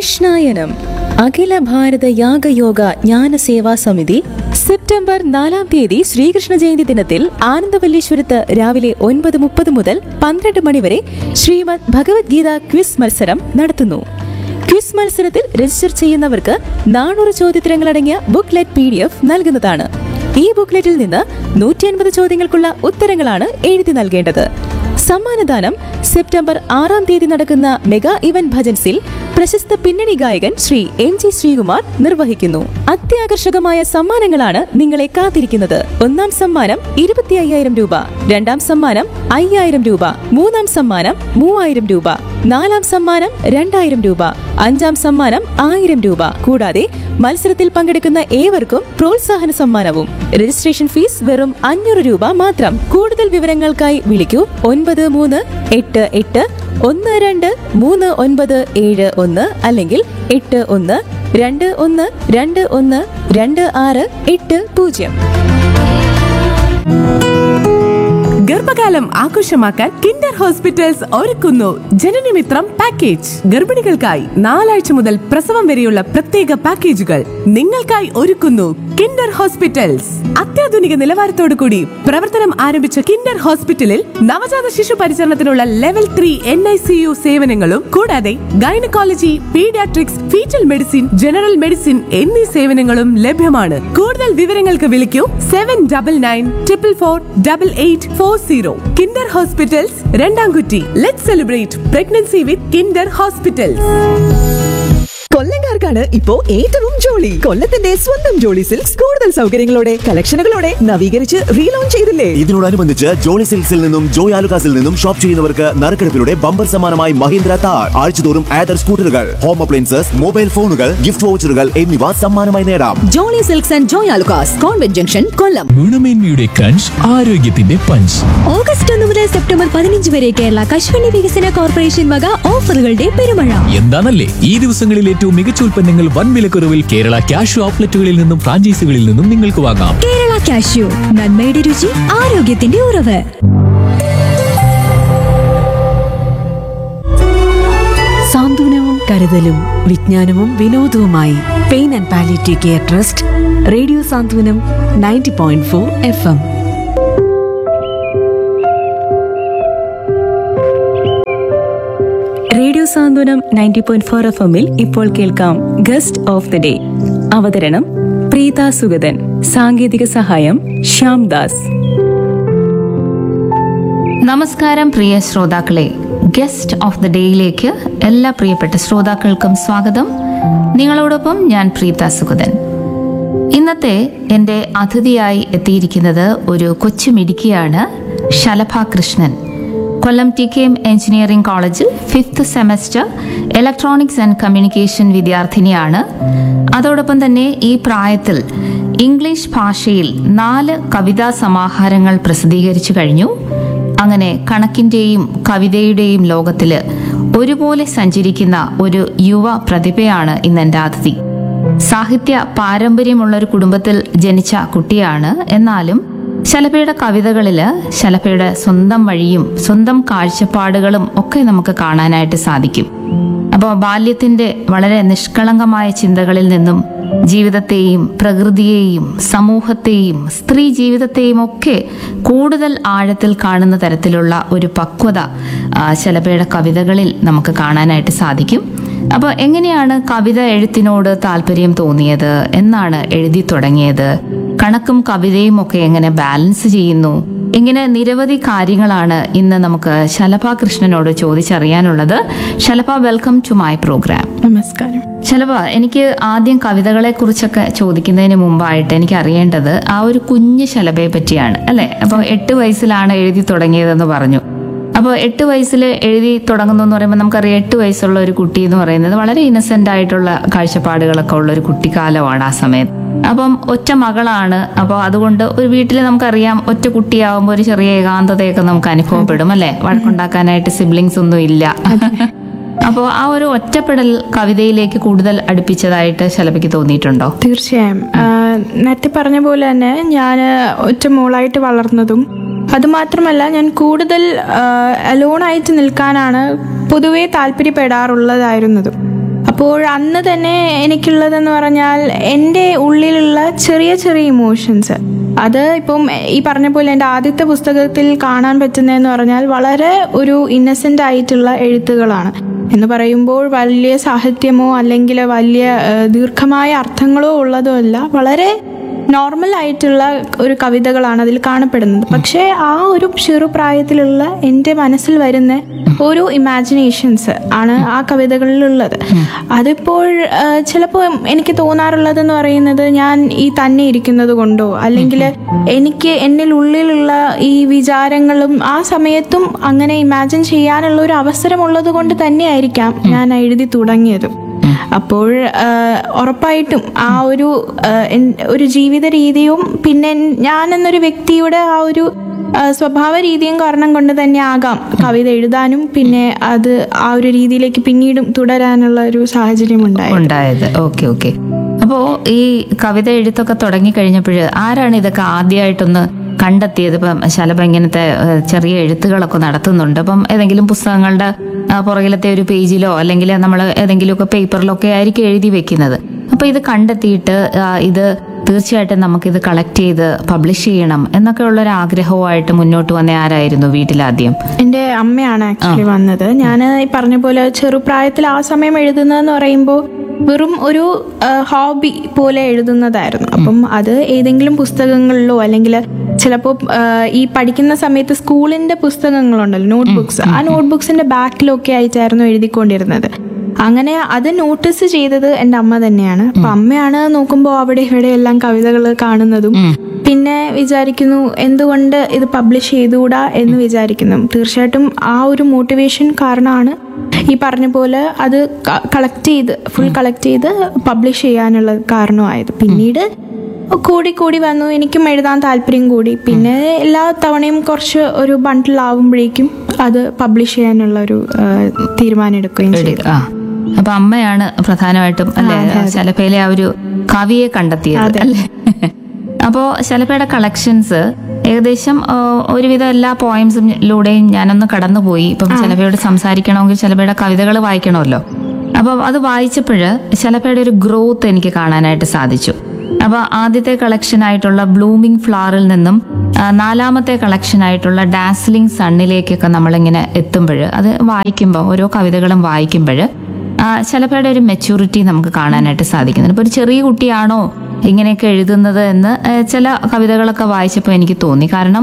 കൃഷ്ണായനം അഖില ഭാരത യാഗയോഗ ജ്ഞാന സേവാ സമിതി സെപ്റ്റംബർ നാലാം തീയതി ശ്രീകൃഷ്ണ ജയന്തി ദിനത്തിൽ ആനന്ദവല്ലീശ്വരത്ത് രാവിലെ ഒൻപത് മുപ്പത് മുതൽ പന്ത്രണ്ട് മണിവരെ ശ്രീമദ് ഭഗവത്ഗീത ക്വിസ് മത്സരം നടത്തുന്നു ക്വിസ് മത്സരത്തിൽ രജിസ്റ്റർ ചെയ്യുന്നവർക്ക് നാനൂറ് ചോദ്യോത്തരങ്ങളടങ്ങിയ ബുക്ക്ലെറ്റ് പി ഡി എഫ് നൽകുന്നതാണ് ഈ ബുക്ക്ലെറ്റിൽ നിന്ന് നൂറ്റി അൻപത് ചോദ്യങ്ങൾക്കുള്ള ഉത്തരങ്ങളാണ് എഴുതി നൽകേണ്ടത് സമ്മാനദാനം സെപ്റ്റംബർ ആറാം തീയതി നടക്കുന്ന മെഗാ ഇവന്റ് ഭജൻസിൽ പ്രശസ്ത പിന്നണി ഗായകൻ ശ്രീ എം ജി ശ്രീകുമാർ നിർവഹിക്കുന്നു അത്യാകർഷകമായ സമ്മാനങ്ങളാണ് നിങ്ങളെ കാത്തിരിക്കുന്നത് ഒന്നാം സമ്മാനം ഇരുപത്തി അയ്യായിരം രൂപ രണ്ടാം സമ്മാനം അയ്യായിരം രൂപ മൂന്നാം സമ്മാനം മൂവായിരം രൂപ നാലാം സമ്മാനം രണ്ടായിരം രൂപ അഞ്ചാം സമ്മാനം ആയിരം രൂപ കൂടാതെ മത്സരത്തിൽ പങ്കെടുക്കുന്ന ഏവർക്കും പ്രോത്സാഹന സമ്മാനവും രജിസ്ട്രേഷൻ ഫീസ് വെറും അഞ്ഞൂറ് രൂപ മാത്രം കൂടുതൽ വിവരങ്ങൾക്കായി വിളിക്കൂ ഒൻപത് മൂന്ന് എട്ട് എട്ട് ഒന്ന് രണ്ട് മൂന്ന് ഒൻപത് ഏഴ് ഒന്ന് അല്ലെങ്കിൽ എട്ട് ഒന്ന് രണ്ട് ഒന്ന് രണ്ട് ഒന്ന് രണ്ട് ആറ് എട്ട് പൂജ്യം ഗർഭകാലം ആഘോഷമാക്കാൻ കിൻഡർ ഹോസ്പിറ്റൽസ് ഒരുക്കുന്നു ജനനമിത്രം പാക്കേജ് ഗർഭിണികൾക്കായി നാലാഴ്ച മുതൽ പ്രസവം വരെയുള്ള പ്രത്യേക പാക്കേജുകൾ നിങ്ങൾക്കായി ഒരുക്കുന്നു കിൻഡർ ഹോസ്പിറ്റൽസ് അത്യാധുനിക നിലവാരത്തോടു കൂടി പ്രവർത്തനം ആരംഭിച്ച കിൻഡർ ഹോസ്പിറ്റലിൽ നവജാത ശിശു പരിചരണത്തിനുള്ള level three N I C U സേവനങ്ങളും കൂടാതെ gynaecology paediatrics fetal medicine general medicine എന്നീ സേവനങ്ങളും ലഭ്യമാണ് കൂടുതൽ വിവരങ്ങൾക്ക് വിളിക്കൂ seven double nine triple four double eight four zero Kinder hospitals Randamkutty let celebrate pregnancy with Kinder hospitals കൊല്ലംകാർക്കാണ് ഇപ്പോ ഏറ്റവും ജോളി കൊല്ലത്തിന്റെ സ്വന്തം ജോളി സിൽക്സ് കൂടുതൽ സൗകര്യങ്ങളോടെ കളക്ഷനുകളോടെ നവീകരിച്ച് റീലോഞ്ച് ചെയ്തില്ലേ ഇതിനോടനുബന്ധിച്ച് ജോളി സിൽക്സിൽ നിന്നും ജോയ് ആലുകാസിൽ നിന്നും ഷോപ്പ് ചെയ്യുന്നവർക്ക് നറുക്കെടുപ്പിലൂടെ ബമ്പർ സമ്മാനമായി മഹീന്ദ്ര താർ ആഴ്ചതോറും ആദർ സ്കൂട്ടറുകൾ ഹോം അപ്ലയൻസസ് മൊബൈൽ ഫോണുകൾ ഗിഫ്റ്റ് വൗച്ചറുകൾ എന്നിവ സമ്മാനമായി നേടാം Jolly silks and Joy Alukkas convent junction Kollam ഗുണമേന്മയുടെ ക്രഞ്ച് ആരോഗ്യത്തിന്റെ പഞ്ച് ഓഗസ്റ്റ് ഒന്ന് മുതൽ സെപ്റ്റംബർ പതിനഞ്ച് വരെ കേരള കശുവണ്ടി വികസന കോർപ്പറേഷൻ വക ഓഫറുകളുടെ പെരുമഴ എന്താണല്ലേ ഈ ദിവസങ്ങളിൽ ഏറ്റവും മികച്ച ഉൽപ്പന്നങ്ങൾ വൻ വിലക്കുറവിൽ കേരള ക്യാഷ് ഔട്ട്ലെറ്റുകളിൽ നിന്നും ഫ്രാഞ്ചൈസികളിൽ നിന്നും നിങ്ങൾക്ക് വാങ്ങാം കേരള കാഷ്യൂ നന്മയുടെ രുചി ആരോഗ്യത്തിന്റെ ഉറവ് സാന്ത്വനവും കരുതലും വിജ്ഞാനവും വിനോദവുമായി pain and palliative care trust radio Santhwanam ninety point four F M radio Santhwanam ninety point four F എമ്മിൽ ഇപ്പോൾ കേൾക്കാം ഗസ്റ്റ് ഓഫ് ദി ഡേ അവതരണം പ്രീത സുഗതൻ സാങ്കേതിക സഹായം ശ്യാം ദാസ് നമസ്കാരം പ്രിയ ശ്രോതാക്കളെ ഗസ്റ്റ് ഓഫ് ദ ഡേയിലേക്ക് എല്ലാ പ്രിയപ്പെട്ട ശ്രോതാക്കൾക്കും സ്വാഗതം നിങ്ങളോടൊപ്പം ഞാൻ പ്രീത സുഗതൻ ഇന്നത്തെ എൻ്റെ അതിഥിയായി എത്തിയിരിക്കുന്നത് ഒരു കൊച്ചുമിടുക്കിയാണ് Shalabha Krishnan Kollam T K M engineering കോളേജിൽ fifth semester electronics and communication വിദ്യാർത്ഥിനിയാണ് അതോടൊപ്പം തന്നെ ഈ പ്രായത്തിൽ ഇംഗ്ലീഷ് ഭാഷയിൽ നാല് കവിതാ സമാഹാരങ്ങൾ പ്രസിദ്ധീകരിച്ചു കഴിഞ്ഞു അങ്ങനെ കണക്കിന്റെയും കവിതയുടെയും ലോകത്തില് ഒരുപോലെ സഞ്ചരിക്കുന്ന ഒരു യുവ പ്രതിഭയാണ് ഇന്ന് എൻ്റെ അതിഥി സാഹിത്യ പാരമ്പര്യമുള്ള ഒരു കുടുംബത്തിൽ ജനിച്ച കുട്ടിയാണ് എന്നാലും ശലഭയുടെ കവിതകളിൽ ശലഭയുടെ സ്വന്തം വഴിയും സ്വന്തം കാഴ്ചപ്പാടുകളും ഒക്കെ നമുക്ക് കാണാനായിട്ട് സാധിക്കും അപ്പോൾ ബാല്യത്തിന്റെ വളരെ നിഷ്കളങ്കമായ ചിന്തകളിൽ നിന്നും ജീവിതത്തെയും പ്രകൃതിയെയും സമൂഹത്തെയും സ്ത്രീ ജീവിതത്തെയും ഒക്കെ കൂടുതൽ ആഴത്തിൽ കാണുന്ന തരത്തിലുള്ള ഒരു പക്വത ആ, ശലഭയുടെ കവിതകളിൽ നമുക്ക് കാണാനായിട്ട് സാധിക്കും അപ്പോൾ എങ്ങനെയാണ് കവിത എഴുത്തിനോട് താല്പര്യം തോന്നിയത് എന്നാണ് എഴുതി തുടങ്ങിയത് കണക്കും കവിതയും ഒക്കെ എങ്ങനെ ബാലൻസ് ചെയ്യുന്നു ഇങ്ങനെ നിരവധി കാര്യങ്ങളാണ് ഇന്ന് നമുക്ക് ശലഭ കൃഷ്ണനോട് ചോദിച്ചറിയാനുള്ളത് Shalabha welcome to my program നമസ്കാരം ശലഭ എനിക്ക് ആദ്യം കവിതകളെ കുറിച്ചൊക്കെ ചോദിക്കുന്നതിന് മുമ്പായിട്ട് എനിക്ക് അറിയേണ്ടത് ആ ഒരു കുഞ്ഞു ശലഭയെ പറ്റിയാണ് അല്ലെ അപ്പോൾ എട്ട് വയസ്സിലാണ് എഴുതി തുടങ്ങിയതെന്ന് പറഞ്ഞു അപ്പോൾ എട്ട് വയസ്സിൽ എഴുതി തുടങ്ങുന്നു എന്ന് പറയുമ്പോൾ നമുക്കറിയാം എട്ട് വയസ്സുള്ള ഒരു കുട്ടി എന്ന് പറയുന്നത് വളരെ ഇന്നസെന്റ് ആയിട്ടുള്ള കാഴ്ചപ്പാടുകളൊക്കെ ഉള്ള ഒരു കുട്ടിക്കാലമാണ് ആ സമയത്ത് അപ്പം ഒറ്റ മകളാണ് അപ്പോൾ അതുകൊണ്ട് ഒരു വീട്ടിൽ നമുക്കറിയാം ഒറ്റ കുട്ടിയാവുമ്പോൾ ഒരു ചെറിയ ഏകാന്തതയൊക്കെ നമുക്ക് അനുഭവപ്പെടും അല്ലെ വഴക്കുണ്ടാക്കാനായിട്ട് സിബ്ലിങ്സ് ഒന്നും ഇല്ല അപ്പോൾ ആ ഒരു ഒറ്റപ്പെടൽ കവിതയിലേക്ക് കൂടുതൽ അടുപ്പിച്ചതായിട്ട് ശലഭയ്ക്ക് തോന്നിയിട്ടുണ്ടോ തീർച്ചയായും ആ, നേരത്തെ പറഞ്ഞ പോലെ തന്നെ ഞാൻ ഒറ്റ മോളായിട്ട് വളർന്നതും അതുമാത്രമല്ല ഞാൻ കൂടുതൽ അലോണായിട്ട് നിൽക്കാനാണ് പൊതുവേ താല്പര്യപ്പെടാറുള്ളതായിരുന്നതും അപ്പോൾ അന്ന് തന്നെ എനിക്കുള്ളതെന്ന് പറഞ്ഞാൽ എൻ്റെ ഉള്ളിലുള്ള ചെറിയ ചെറിയ ഇമോഷൻസ് അത് ഇപ്പം ഈ പറഞ്ഞ പോലെ എൻ്റെ ആദ്യത്തെ പുസ്തകത്തിൽ കാണാൻ പറ്റുന്നതെന്ന് പറഞ്ഞാൽ വളരെ ഒരു ഇന്നസെൻ്റ് ആയിട്ടുള്ള എഴുത്തുകളാണ് എന്ന് പറയുമ്പോൾ വലിയ സാഹിത്യമോ അല്ലെങ്കിൽ വലിയ ഏഹ്, ദീർഘമായ അർത്ഥങ്ങളോ ഉള്ളതോ അല്ല വളരെ നോർമൽ ആയിട്ടുള്ള ഒരു കവിതകളാണ് അതിൽ കാണപ്പെടുന്നത് പക്ഷേ ആ ഒരു ചെറുപ്രായത്തിലുള്ള എൻ്റെ മനസ്സിൽ വരുന്ന ഓരോ ഇമാജിനേഷൻസ് ആണ് ആ കവിതകളിലുള്ളത് അതിപ്പോൾ ചിലപ്പോൾ എനിക്ക് തോന്നാറുള്ളതെന്ന് പറയുന്നത് ഞാൻ ഈ തന്നെ ഇരിക്കുന്നത് കൊണ്ടോ അല്ലെങ്കിൽ എനിക്ക് എന്നിൽ ഉള്ളിലുള്ള ഈ വിചാരങ്ങളും ആ സമയത്തും അങ്ങനെ ഇമാജിൻ ചെയ്യാനുള്ള ഒരു അവസരമുള്ളത് കൊണ്ട് തന്നെയായിരിക്കാം ഞാൻ എഴുതി തുടങ്ങിയതും അപ്പോൾ ആ, ഉറപ്പായിട്ടും ആ ഒരു ആ, എൻ- ഒരു ജീവിത രീതിയും പിന്നെ ഞാൻ എന്നൊരു വ്യക്തിയുടെ ആ ഒരു ആ, സ്വഭാവ രീതിയും കാരണം കൊണ്ട് തന്നെ ആകാം കവിത എഴുതാനും പിന്നെ അത് ആ ഒരു രീതിയിലേക്ക് പിന്നീടും തുടരാനുള്ള ഒരു സാഹചര്യം ഉണ്ടായി ഉണ്ടായത് ഓക്കെ ഓക്കെ അപ്പോ ഈ കവിത എഴുത്തൊക്കെ തുടങ്ങി കഴിഞ്ഞപ്പോൾ ആരാണ് ഇതൊക്കെ ആദ്യമായിട്ടൊന്ന് കണ്ടെത്തിയത് ഇപ്പം ശലഭ ഇങ്ങനത്തെ ഏഹ്, ചെറിയ എഴുത്തുകളൊക്കെ നടത്തുന്നുണ്ട് അപ്പം ഏതെങ്കിലും പുസ്തകങ്ങളുടെ ആ, പുറകിലത്തെ ഒരു പേജിലോ അല്ലെങ്കിൽ നമ്മൾ ഏതെങ്കിലുമൊക്കെ പേപ്പറിലൊക്കെ ആയിരിക്കും എഴുതി വെക്കുന്നത് അപ്പൊ ഇത് കണ്ടെത്തിയിട്ട് ആ, ഇത് തീർച്ചയായിട്ടും നമുക്കിത് കളക്ട് ചെയ്ത് പബ്ലിഷ് ചെയ്യണം എന്നൊക്കെ ഉള്ള ഒരു ആഗ്രഹവുമായിട്ട് മുന്നോട്ട് വന്ന ആരായിരുന്നു വീട്ടിലാദ്യം എൻ്റെ അമ്മയാണ് ആക്ച്വലി വന്നത് ഞാൻ ഈ പറഞ്ഞ പോലെ ചെറുപ്രായത്തിൽ ആ സമയം എഴുതുന്നതെന്ന് പറയുമ്പോൾ വെറും ഒരു ഹോബി പോലെ എഴുതുന്നതായിരുന്നു അപ്പം അത് ഏതെങ്കിലും പുസ്തകങ്ങളിലോ അല്ലെങ്കിൽ ചിലപ്പോൾ ഈ പഠിക്കുന്ന സമയത്ത് സ്കൂളിൻ്റെ പുസ്തകങ്ങളുണ്ടല്ലോ നോട്ട് ബുക്സ് ആ നോട്ട് ബുക്സിൻ്റെ ബാക്കിലൊക്കെ ആയിട്ടായിരുന്നു എഴുതിക്കൊണ്ടിരുന്നത് അങ്ങനെ അത് നോട്ടീസ് ചെയ്തത് എൻ്റെ അമ്മ തന്നെയാണ് അപ്പൊ അമ്മയാണ് നോക്കുമ്പോൾ അവിടെ ഇവിടെ എല്ലാം കവിതകൾ കാണുന്നതും പിന്നെ വിചാരിക്കുന്നു എന്തുകൊണ്ട് ഇത് പബ്ലിഷ് ചെയ്തുകൂടാ എന്ന് വിചാരിക്കുന്നു തീർച്ചയായിട്ടും ആ ഒരു മോട്ടിവേഷൻ കാരണമാണ് ഈ പറഞ്ഞ പോലെ അത് കളക്ട് ചെയ്ത് ഫുൾ കളക്ട് ചെയ്ത് പബ്ലിഷ് ചെയ്യാനുള്ള കാരണമായത് പിന്നീട് കൂടി കൂടി വന്നു എനിക്കും എഴുതാൻ താല്പര്യം കൂടി പിന്നെ എല്ലാ തവണയും കുറച്ച് ഒരു ബണ്ടിലാവുമ്പോഴേക്കും അത് പബ്ലിഷ് ചെയ്യാനുള്ള ഒരു ആ, തീരുമാനം എടുക്കുകയും ചെയ്തു ആ അപ്പൊ അമ്മയാണ് പ്രധാനമായിട്ടും അല്ലെ ശലഭയിലെ ആ ഒരു കവിയെ കണ്ടെത്തിയത് അല്ലേ അപ്പോ ശലഭയുടെ കളക്ഷൻസ് ഏകദേശം ആ, ഒരുവിധം എല്ലാ പോയിന്റ്സിലൂടെയും ഞാനൊന്ന് കടന്നുപോയി ഇപ്പം ശലഭയോട് സംസാരിക്കണമെങ്കിൽ ശലഭയുടെ കവിതകൾ വായിക്കണമല്ലോ അപ്പം അത് വായിച്ചപ്പോൾ ശലഭയുടെ ഒരു ഗ്രോത്ത് എനിക്ക് കാണാനായിട്ട് സാധിച്ചു അപ്പൊ ആദ്യത്തെ കളക്ഷൻ ആയിട്ടുള്ള ബ്ലൂമിംഗ് ഫ്ലവറിൽ നിന്നും ആ, നാലാമത്തെ കളക്ഷൻ ആയിട്ടുള്ള ഡാസ്ലിംഗ് സണ്ണിലേക്കൊക്കെ നമ്മളിങ്ങനെ എത്തുമ്പോൾ അത് വായിക്കുമ്പോൾ ഓരോ കവിതകളും വായിക്കുമ്പോൾ ശലഭയുടെ ഒരു മെച്യൂരിറ്റി നമുക്ക് കാണാനായിട്ട് സാധിക്കുന്നുണ്ട് ഇപ്പോൾ ഒരു ചെറിയ കുട്ടിയാണോ ഇങ്ങനെയൊക്കെ എഴുതുന്നത് എന്ന് ആ, ചില കവിതകളൊക്കെ വായിച്ചപ്പോൾ എനിക്ക് തോന്നി കാരണം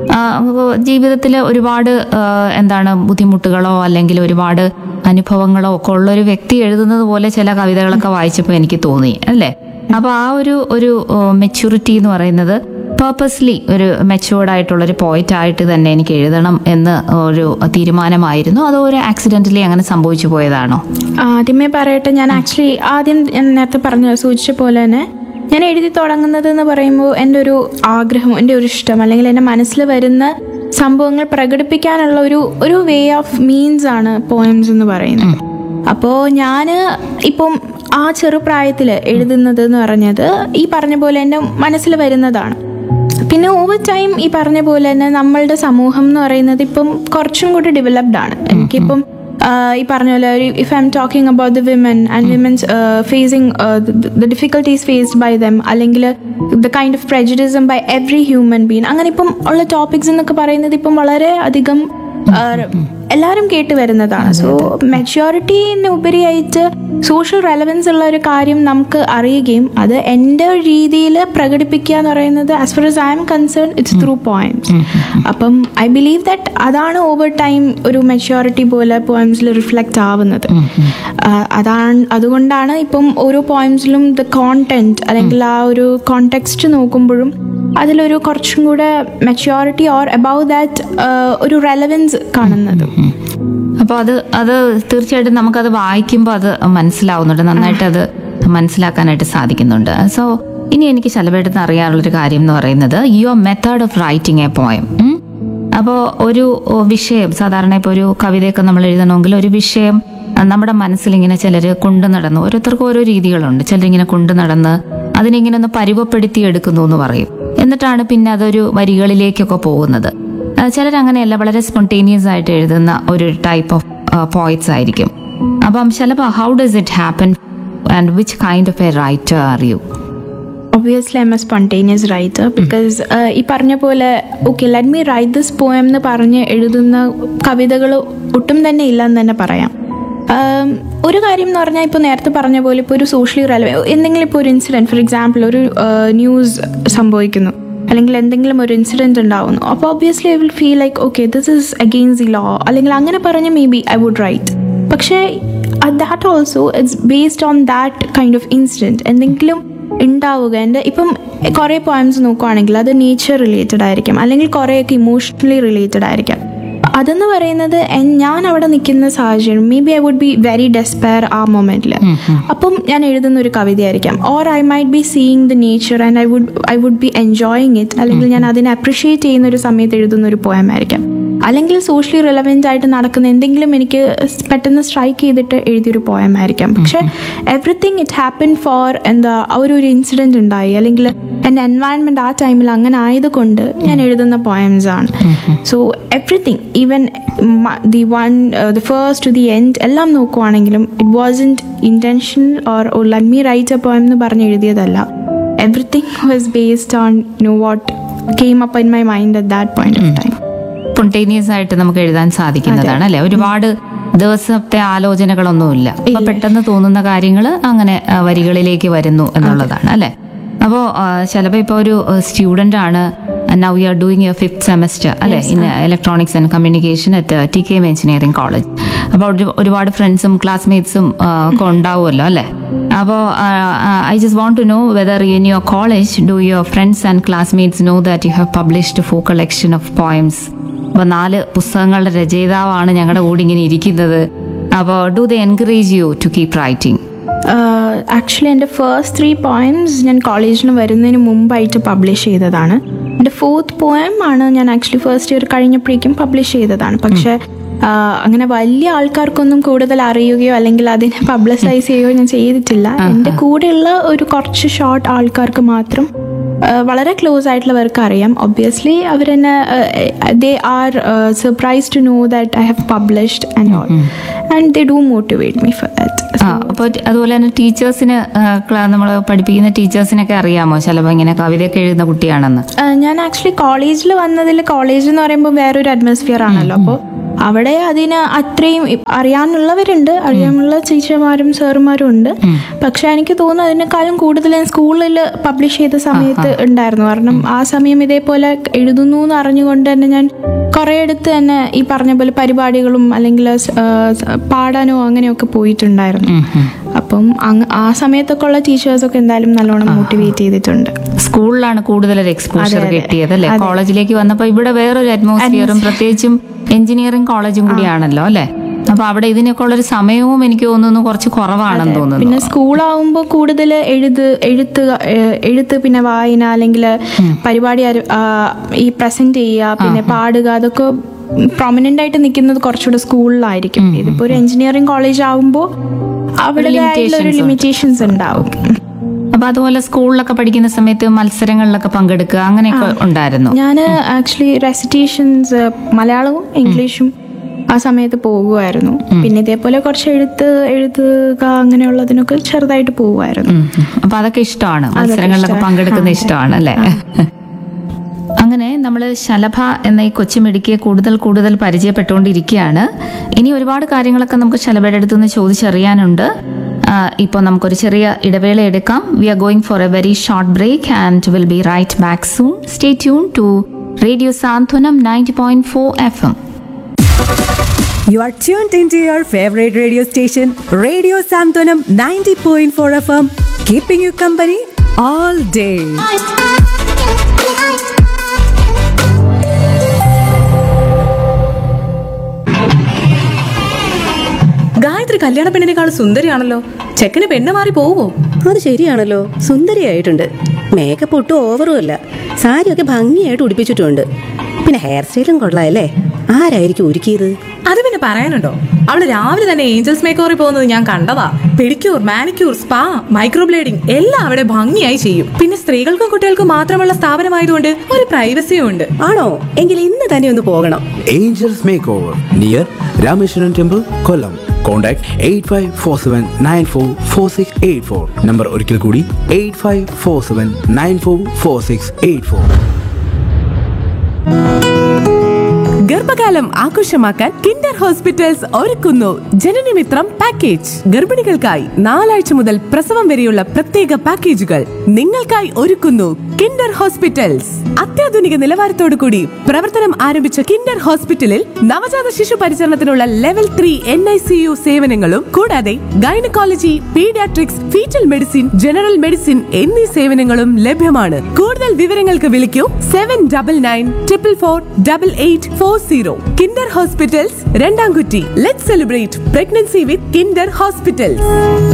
ജീവിതത്തിൽ ഒരുപാട് ആ, എന്താണ് ബുദ്ധിമുട്ടുകളോ അല്ലെങ്കിൽ ഒരുപാട് അനുഭവങ്ങളോ ഒക്കെ ഉള്ള ഒരു വ്യക്തി എഴുതുന്നത് പോലെ ചില കവിതകളൊക്കെ വായിച്ചപ്പോൾ എനിക്ക് തോന്നി അല്ലേ അപ്പൊ ആ ഒരു ഒരു മെച്യൂരിറ്റി എന്ന് പറയുന്നത് പേർപ്പസ്ലി ഒരു മെച്ചുവേർഡ് ആയിട്ടുള്ള ഒരു പോയിന്റ് ആയിട്ട് തന്നെ എനിക്ക് എഴുതണം എന്ന് ഒരു തീരുമാനമായിരുന്നു അതോ ഒരു ആക്സിഡന്റലി അങ്ങനെ സംഭവിച്ചു പോയതാണോ ആദ്യമേ പറയട്ടെ ഞാൻ ആക്ച്വലി ആദ്യം ഞാൻ നേരത്തെ പറഞ്ഞ സൂചിച്ച പോലെ തന്നെ ഞാൻ എഴുതി തുടങ്ങുന്നത് എന്ന് പറയുമ്പോൾ എൻ്റെ ഒരു ആഗ്രഹം എൻ്റെ ഒരു ഇഷ്ടം അല്ലെങ്കിൽ എൻ്റെ മനസ്സിൽ വരുന്ന സംഭവങ്ങൾ പ്രകടിപ്പിക്കാനുള്ള ഒരു ഒരു വേ ഓഫ് മീൻസ് ആണ് പോയംസ് എന്ന് പറയുന്നത് അപ്പോൾ ഞാൻ ഇപ്പം ആ ചെറുപ്രായത്തിൽ എഴുതുന്നത് എന്ന് പറഞ്ഞത് ഈ പറഞ്ഞ പോലെ എൻ്റെ മനസ്സിൽ വരുന്നതാണ് പിന്നെ ഓവർ ടൈം ഈ പറഞ്ഞ പോലെ തന്നെ നമ്മളുടെ സമൂഹം എന്ന് പറയുന്നത് ഇപ്പം കുറച്ചും കൂടി ഡെവലപ്ഡ് ആണ് എനിക്കിപ്പം ആ, ഈ പറഞ്ഞ പോലെ if I'm talking about the women and women's facing the difficulties faced by them അല്ലെങ്കിൽ the kind of prejudice by every human being അങ്ങനെ ഇപ്പം ഉള്ള ടോപ്പിക്സ് എന്നൊക്കെ പറയുന്നത് ഇപ്പം വളരെ അധികം ആ, എല്ലാവരും കേട്ട് വരുന്നതാണ് സോ മെച്യോറിറ്റിന് ഉപരിയായിട്ട് സോഷ്യൽ റെലവൻസ് ഉള്ള ഒരു കാര്യം നമുക്ക് അറിയുകയും അത് എൻ്റെ രീതിയിൽ പ്രകടിപ്പിക്കുക എന്ന് പറയുന്നത് as far as I'm concern it's through points അപ്പം ഐ ബിലീവ് ദാറ്റ് അതാണ് ഓവർ ടൈം ഒരു മെച്യോറിറ്റി പോലെ പോയിംസിൽ റിഫ്ലക്റ്റ് ആവുന്നത് ആ, അതാണ് അതുകൊണ്ടാണ് ഇപ്പം ഓരോ പോയിംസിലും ദ കോണ്ടെന്റ് അല്ലെങ്കിൽ ആ ഒരു കോണ്ടെക്സ്റ്റ് നോക്കുമ്പോഴും അതിലൊരു കുറച്ചും കൂടെ മെച്യോറിറ്റി ഓർ അബൌവ് ദാറ്റ് ഒരു റെലവൻസ് കാണുന്നത് അപ്പോൾ അത് അത് തീർച്ചയായിട്ടും നമുക്കത് വായിക്കുമ്പോൾ അത് മനസ്സിലാവുന്നുണ്ട് നന്നായിട്ട് അത് മനസ്സിലാക്കാനായിട്ട് സാധിക്കുന്നുണ്ട് സോ ഇനി എനിക്ക് ശലഭേട്ടത്തിന് അറിയാനുള്ളൊരു കാര്യം എന്ന് പറയുന്നത് your method of writing a poem അപ്പോൾ ഒരു ഓ, വിഷയം സാധാരണ ഇപ്പോൾ ഒരു കവിതയൊക്കെ നമ്മൾ എഴുതണമെങ്കിൽ ഒരു വിഷയം ആ, നമ്മുടെ മനസ്സിലിങ്ങനെ ചിലർ കൊണ്ടു നടന്നു ഓരോരുത്തർക്കും ഓരോ രീതികളുണ്ട് ചിലരിങ്ങനെ കൊണ്ടു നടന്ന് അതിനിങ്ങനെ ഒന്ന് പരുവപ്പെടുത്തി എടുക്കുന്നു എന്ന് പറയും എന്നിട്ടാണ് പിന്നെ അതൊരു വരികളിലേക്കൊക്കെ പോകുന്നത് ചിലർ അങ്ങനെയല്ല വളരെ സ്പോണ്ടേനിയസ് ആയിട്ട് എഴുതുന്ന ഒരു ടൈപ്പ് ഓഫ് പോയിറ്റ്സ് ആയിരിക്കും അപ്പം Shalabha how does it happen and which kind of a writer are you obviously I'm a spontaneous writer because ഈ പറഞ്ഞ പോലെ okay let me write this poem എന്ന് പറഞ്ഞ് എഴുതുന്ന കവിതകൾ ഒട്ടും തന്നെ ഇല്ലെന്ന് തന്നെ പറയാം Um, ഒരു കാര്യം എന്ന് പറഞ്ഞാൽ ഇപ്പോൾ നേരത്തെ പറഞ്ഞ പോലെ ഇപ്പോൾ ഒരു സോഷ്യലി റെലവ എന്തെങ്കിലും ഇപ്പോൾ ഒരു ഇൻസിഡൻറ്റ് ഫോർ എക്സാമ്പിൾ ഒരു ന്യൂസ് സംഭവിക്കുന്നു അല്ലെങ്കിൽ എന്തെങ്കിലും ഒരു ഇൻസിഡൻറ്റ് ഉണ്ടാവുന്നു അപ്പോൾ obviously I will feel like okay this is against the law അല്ലെങ്കിൽ അങ്ങനെ പറഞ്ഞ് maybe I would write പക്ഷേ that also it's based on that kind of incident എന്തെങ്കിലും ഉണ്ടാവുക എൻ്റെ ഇപ്പം കുറേ പോയംസ് നോക്കുവാണെങ്കിൽ അത് നേച്ചർ റിലേറ്റഡ് ആയിരിക്കും അല്ലെങ്കിൽ കുറേയൊക്കെ ഇമോഷണലി റിലേറ്റഡ് ആയിരിക്കാം അതെന്ന് പറയുന്നത് എൻ- ഞാൻ അവിടെ നിൽക്കുന്ന സാഹചര്യം maybe I would be very despair ആ മൊമെന്റിൽ അപ്പം ഞാൻ എഴുതുന്ന ഒരു കവിതയായിരിക്കാം or I might be seeing the nature and I would I would be enjoying it അല്ലെങ്കിൽ ഞാൻ അതിനെ അപ്രിഷിയേറ്റ് ചെയ്യുന്ന ഒരു സമയത്ത് എഴുതുന്ന ഒരു പോയം ആയിരിക്കാം അല്ലെങ്കിൽ സോഷ്യലി റിലവൻ്റ് ആയിട്ട് നടക്കുന്ന എന്തെങ്കിലും എനിക്ക് പെട്ടെന്ന് സ്ട്രൈക്ക് ചെയ്തിട്ട് എഴുതിയൊരു പോയം ആയിരിക്കാം പക്ഷെ എവറിത്തിങ് ഇറ്റ് ഹാപ്പൻ ഫോർ എന്താ ആ ഒരു ഒരു ഇൻസിഡൻറ്റ് ഉണ്ടായി അല്ലെങ്കിൽ എൻ്റെ എൻവയൺമെൻറ്റ് ആ ടൈമിൽ അങ്ങനെ ആയതുകൊണ്ട് ഞാൻ എഴുതുന്ന പോയംസ് ആണ് so everything even the one the first to the end എല്ലാം നോക്കുവാണെങ്കിലും it wasn't intention or oh let me write a poem എന്ന് പറഞ്ഞ് എഴുതിയതല്ല everything was based on no what came up in my mind at that point of time spontaneous ആയിട്ട് നമുക്ക് എഴുതാൻ സാധിക്കുന്നതാണ് അല്ലെ ഒരുപാട് ദിവസത്തെ ആലോചനകളൊന്നുമില്ല അപ്പൊ പെട്ടെന്ന് തോന്നുന്ന കാര്യങ്ങൾ അങ്ങനെ ആ, വരികളിലേക്ക് വരുന്നു എന്നുള്ളതാണ് അല്ലെ അപ്പോൾ ചിലപ്പോൾ ഇപ്പോൾ ഒരു സ്റ്റുഡൻ്റ് ആണ് now you are doing your fifth semester അല്ലെ in electronics and communication at T K M engineering college അപ്പോൾ ഒരുപാട് ഫ്രണ്ട്സും ക്ലാസ്മേറ്റ്സും ഒക്കെ ഉണ്ടാവുമല്ലോ അല്ലേ അപ്പോൾ I just want to know whether in your college do your friends and classmates know that you have published four collection of poems അപ്പോൾ നാല് പുസ്തകങ്ങളുടെ രചയിതാവാണ് ഞങ്ങളുടെ കൂടെ ഇങ്ങനെ ഇരിക്കുന്നത് അപ്പോൾ do the encourage you to keep writing actually എൻ്റെ ഫസ്റ്റ് ത്രീ പോയംസ് ഞാൻ കോളേജിന് വരുന്നതിന് മുമ്പായിട്ട് പബ്ലിഷ് ചെയ്തതാണ് എൻ്റെ ഫോർത്ത് പോയം ആണ് ഞാൻ ആക്ച്വലി ഫസ്റ്റ് ഇയർ കഴിഞ്ഞപ്പോഴേക്കും പബ്ലിഷ് ചെയ്തതാണ് പക്ഷേ ആ, അങ്ങനെ വലിയ ആൾക്കാർക്കൊന്നും കൂടുതൽ അറിയുകയോ അല്ലെങ്കിൽ അതിനെ പബ്ലിസൈസ് ചെയ്യുകയോ ഞാൻ ചെയ്തിട്ടില്ല എൻ്റെ കൂടെയുള്ള ഒരു കുറച്ച് ഷോർട്ട് ആൾക്കാർക്ക് മാത്രം ആ, വളരെ ക്ലോസ് ആയിട്ടുള്ളവർക്ക് അറിയാം ഒബ്വിയസ്ലി അവരെന്നെ they are surprise to know that I have published and all and they do motivate me for that ആ അപ്പോൾ അതുപോലെ തന്നെ ടീച്ചേഴ്സിന് നമ്മൾ പഠിപ്പിക്കുന്ന ടീച്ചേഴ്സിനൊക്കെ അറിയാമോ ചിലപ്പോൾ ഇങ്ങനെ കവിതയൊക്കെ എഴുതുന്ന കുട്ടിയാണെന്ന് ആ, ഞാൻ ആക്ച്വലി കോളേജിൽ വന്നതിൽ കോളേജ് എന്ന് പറയുമ്പോൾ വേറൊരു അറ്റ്മോസ്ഫിയർ ആണല്ലോ അപ്പോൾ അവിടെ അതിന് അത്രയും ഇ- അറിയാനുള്ളവരുണ്ട് അറിയാനുള്ള ടീച്ചർമാരും സാറുമാരും ഉണ്ട് പക്ഷെ എനിക്ക് തോന്നുന്നു അതിനേക്കാളും കൂടുതൽ ഞാൻ സ്കൂളിൽ പബ്ലിഷ് ചെയ്ത സമയത്ത് ഉണ്ടായിരുന്നു കാരണം ആ സമയം ഇതേപോലെ എഴുതുന്നു എന്ന് അറിഞ്ഞുകൊണ്ട് തന്നെ ഞാൻ കുറേ അടുത്ത് തന്നെ ഈ പറഞ്ഞ പോലെ പരിപാടികളും അല്ലെങ്കിൽ സ്- ആ, സ്- പാടാനോ അങ്ങനെയൊക്കെ പോയിട്ടുണ്ടായിരുന്നു അപ്പം അങ്ങ് ആ സമയത്തൊക്കെ ഉള്ള ടീച്ചേഴ്സൊക്കെ എന്തായാലും നല്ലോണം മോട്ടിവേറ്റ് ചെയ്തിട്ടുണ്ട് സ്കൂളിലാണ് കൂടുതൽ ഒരു എക്സ്പോഷർ അതെ, അതെ. കിട്ടിയത് അല്ലേ അതെ. കോളേജിലേക്ക് വന്നപ്പോൾ ഇവിടെ വേറൊരു അറ്റ്മോസ്ഫിയറും പ്രത്യേകിച്ചും എഞ്ചിനീയറിംഗ് കോളേജും കൂടിയാണല്ലോ അല്ലേ അപ്പൊ അവിടെ ഇതിനൊക്കെ ഉള്ളൊരു സമയവും എനിക്ക് തോന്നുന്നു കുറച്ച് കുറവാണെന്ന് പിന്നെ തോന്നുന്നു സ്കൂളാവുമ്പോൾ കൂടുതൽ എഴുത് എഴുത്ത് ഏഹ് എഴുത്ത് പിന്നെ വായന അല്ലെങ്കിൽ പരിപാടി അര- ആ, ഈ പ്രസന്റ് ചെയ്യുക പിന്നെ പാടുക അതൊക്കെ പ്രൊമനന്റ് ആയിട്ട് നിൽക്കുന്നത് കുറച്ചുകൂടെ സ്കൂളിലായിരിക്കും ഇതിപ്പോ ഒരു എഞ്ചിനീയറിംഗ് കോളേജ് ആവുമ്പോൾ അവിടെ ഒരു limitations ലിമിറ്റേഷൻസ് ഉണ്ടാവും അപ്പൊ അതുപോലെ സ്കൂളിലൊക്കെ പഠിക്കുന്ന സമയത്ത് മത്സരങ്ങളിലൊക്കെ പങ്കെടുക്കുക അങ്ങനെയൊക്കെ ഉണ്ടായിരുന്നു ഞാൻ ആക്ച്വലി റെസിറ്റേഷൻസ് മലയാളവും ഇംഗ്ലീഷും ആ സമയത്ത് പോകുമായിരുന്നു പിന്നെ ഇതേപോലെ കുറച്ച് എഴുത്ത് എഴുതുക അങ്ങനെയുള്ളതിനൊക്കെ ചെറുതായിട്ട് പോകുമായിരുന്നു ഉം. അപ്പൊ അതൊക്കെ ഇഷ്ടമാണ് മത്സരങ്ങളിലൊക്കെ ഇഷ്ടമാണ്. പങ്കെടുക്കുന്ന ആ, ഇഷ്ടമാണ് അല്ലേ അങ്ങനെ നമ്മൾ ശലഭ എന്ന ഈ കൊച്ചുമിടുക്കിയെ കൂടുതൽ കൂടുതൽ പരിചയപ്പെട്ടുകൊണ്ടിരിക്കുകയാണ് ഇനി ഒരുപാട് കാര്യങ്ങളൊക്കെ നമുക്ക് ശലഭയുടെ അടുത്ത് നിന്ന് ചോദിച്ചറിയാനുണ്ട് ഇപ്പോൾ നമുക്കൊരു ചെറിയ ഇടവേള എടുക്കാം we are going for a very short break and will be right back soon stay tune to radio Santhwanam ninety point four F M You are tuned into your favorite radio station, Radio Santonam 90.4 FM, keeping you company all day. Gayathri കല്യാണ പെണ്ണിനേക്കാൾ സുന്ദരിയാണല്ലോ ചെക്കന് പെണ്ണ് മാറി പോവോ അത് ശരിയാണല്ലോ സുന്ദരിയായിട്ടുണ്ട് makeup ഒട്ടും ഓവറും അല്ല സാരിയൊക്കെ ഭംഗിയായിട്ട് ഉടുപ്പിച്ചിട്ടുണ്ട് പിന്നെ ഹെയർ സ്റ്റൈലും കൊള്ളാമല്ലേ ആരായിരിക്കും ഒരുക്കിയത് അത് പിന്നെ പറയാനുണ്ടോ അവള് രാവിലെ തന്നെ ഏഞ്ചൽസ് മേക്കോറിൽ പോകുന്നത് ഞാൻ കണ്ടതാ പെഡിക്യൂർ മാനിക്യൂർ സ്പാ മൈക്രോബ്ലേഡിംഗ് എല്ലാം അവിടെ ഭംഗിയായി ചെയ്യും പിന്നെ സ്ത്രീകൾക്കും കുട്ടികൾക്കും മാത്രമുള്ള സ്ഥാപനമായതുകൊണ്ട് ഒരു പ്രൈവസിയും ഉണ്ട് ആണോ എങ്കിൽ ഇന്ന് തന്നെ ഒന്ന് പോകണം Angels Makeover near Rameshwaran Temple, Kollam. Contact 8547944684. Number ഒരിക്കൽ കൂടി 8547944684. ഗർഭകാലം ആഘോഷമാക്കാൻ കിൻഡർ ഹോസ്പിറ്റൽസ് ഒരുക്കുന്നു ജനനമിത്രം പാക്കേജ് ഗർഭിണികൾക്കായി നാലാഴ്ച മുതൽ പ്രസവം വരെയുള്ള പ്രത്യേക പാക്കേജുകൾ നിങ്ങൾക്കായി ഒരുക്കുന്നു കിൻഡർ ഹോസ്പിറ്റൽസ് അത്യാധുനിക നിലവാരത്തോടു കൂടി പ്രവർത്തനം ആരംഭിച്ച കിൻഡർ ഹോസ്പിറ്റലിൽ നവജാത ശിശു പരിചരണത്തിനുള്ള level three N I C U സേവനങ്ങളും കൂടാതെ gynaecology paediatrics fetal medicine general medicine എന്നീ സേവനങ്ങളും ലഭ്യമാണ് കൂടുതൽ വിവരങ്ങൾക്ക് വിളിക്കൂ seven double nine triple four double eight four zero Kinder hospitals Randamkutty let celebrate pregnancy with Kinder Hospitals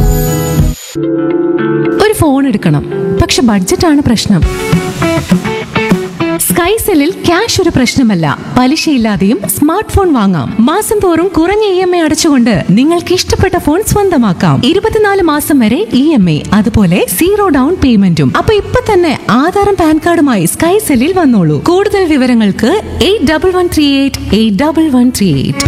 ഒരു ഫോൺ എടുക്കണം പക്ഷെ ബഡ്ജറ്റാണ് പ്രശ്നം സ്കൈസെല്ലിൽ ക്യാഷ് ഒരു പ്രശ്നമല്ല പലിശയില്ലാതെയും സ്മാർട്ട് ഫോൺ വാങ്ങാം മാസം തോറും കുറഞ്ഞ ഇ എം ഐ അടച്ചുകൊണ്ട് നിങ്ങൾക്ക് ഇഷ്ടപ്പെട്ട ഫോൺ സ്വന്തമാക്കാം ഇരുപത്തിനാല് മാസം വരെ ഇ എം ഐ അതുപോലെ സീറോ ഡൗൺ പേയ്മെന്റും അപ്പൊ ഇപ്പൊ തന്നെ ആധാറും പാൻ കാർഡുമായി സ്കൈസെല്ലിൽ വന്നോളൂ കൂടുതൽ വിവരങ്ങൾക്ക് eight double one three eight eight double one three eight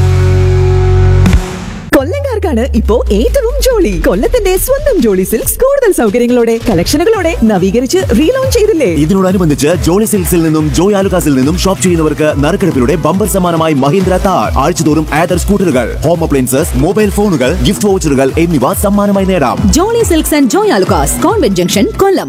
കൊല്ലംകാർക്കാണ് ഇപ്പോ ഏറ്റവും ജോളി കൊല്ലത്തിന്റെ സ്വന്തം ജോളി സിൽക്സ് കൂടുതൽ സൗകര്യങ്ങളോടെ കളക്ഷനുകളോടെ നവീകരിച്ച് റീലോഞ്ച് ചെയ്തില്ലേ ഇതിനോടനുബന്ധിച്ച് ജോളി സിൽക്സിൽ നിന്നും ജോയ് ആലുകാസിൽ നിന്നും ഷോപ്പ് ചെയ്യുന്നവർക്ക് നറുക്കെടുപ്പിലൂടെ ബമ്പർ സമ്മാനമായി മഹീന്ദ്ര താർ ആഴ്ചതോറും ആദർ സ്കൂട്ടറുകൾ ഹോം അപ്ലയൻസസ് മൊബൈൽ ഫോണുകൾ ഗിഫ്റ്റ് വൗച്ചറുകൾ എന്നിവ സമ്മാനമായി നേടാം Jolly silks and Joy Alukkas convent junction Kollam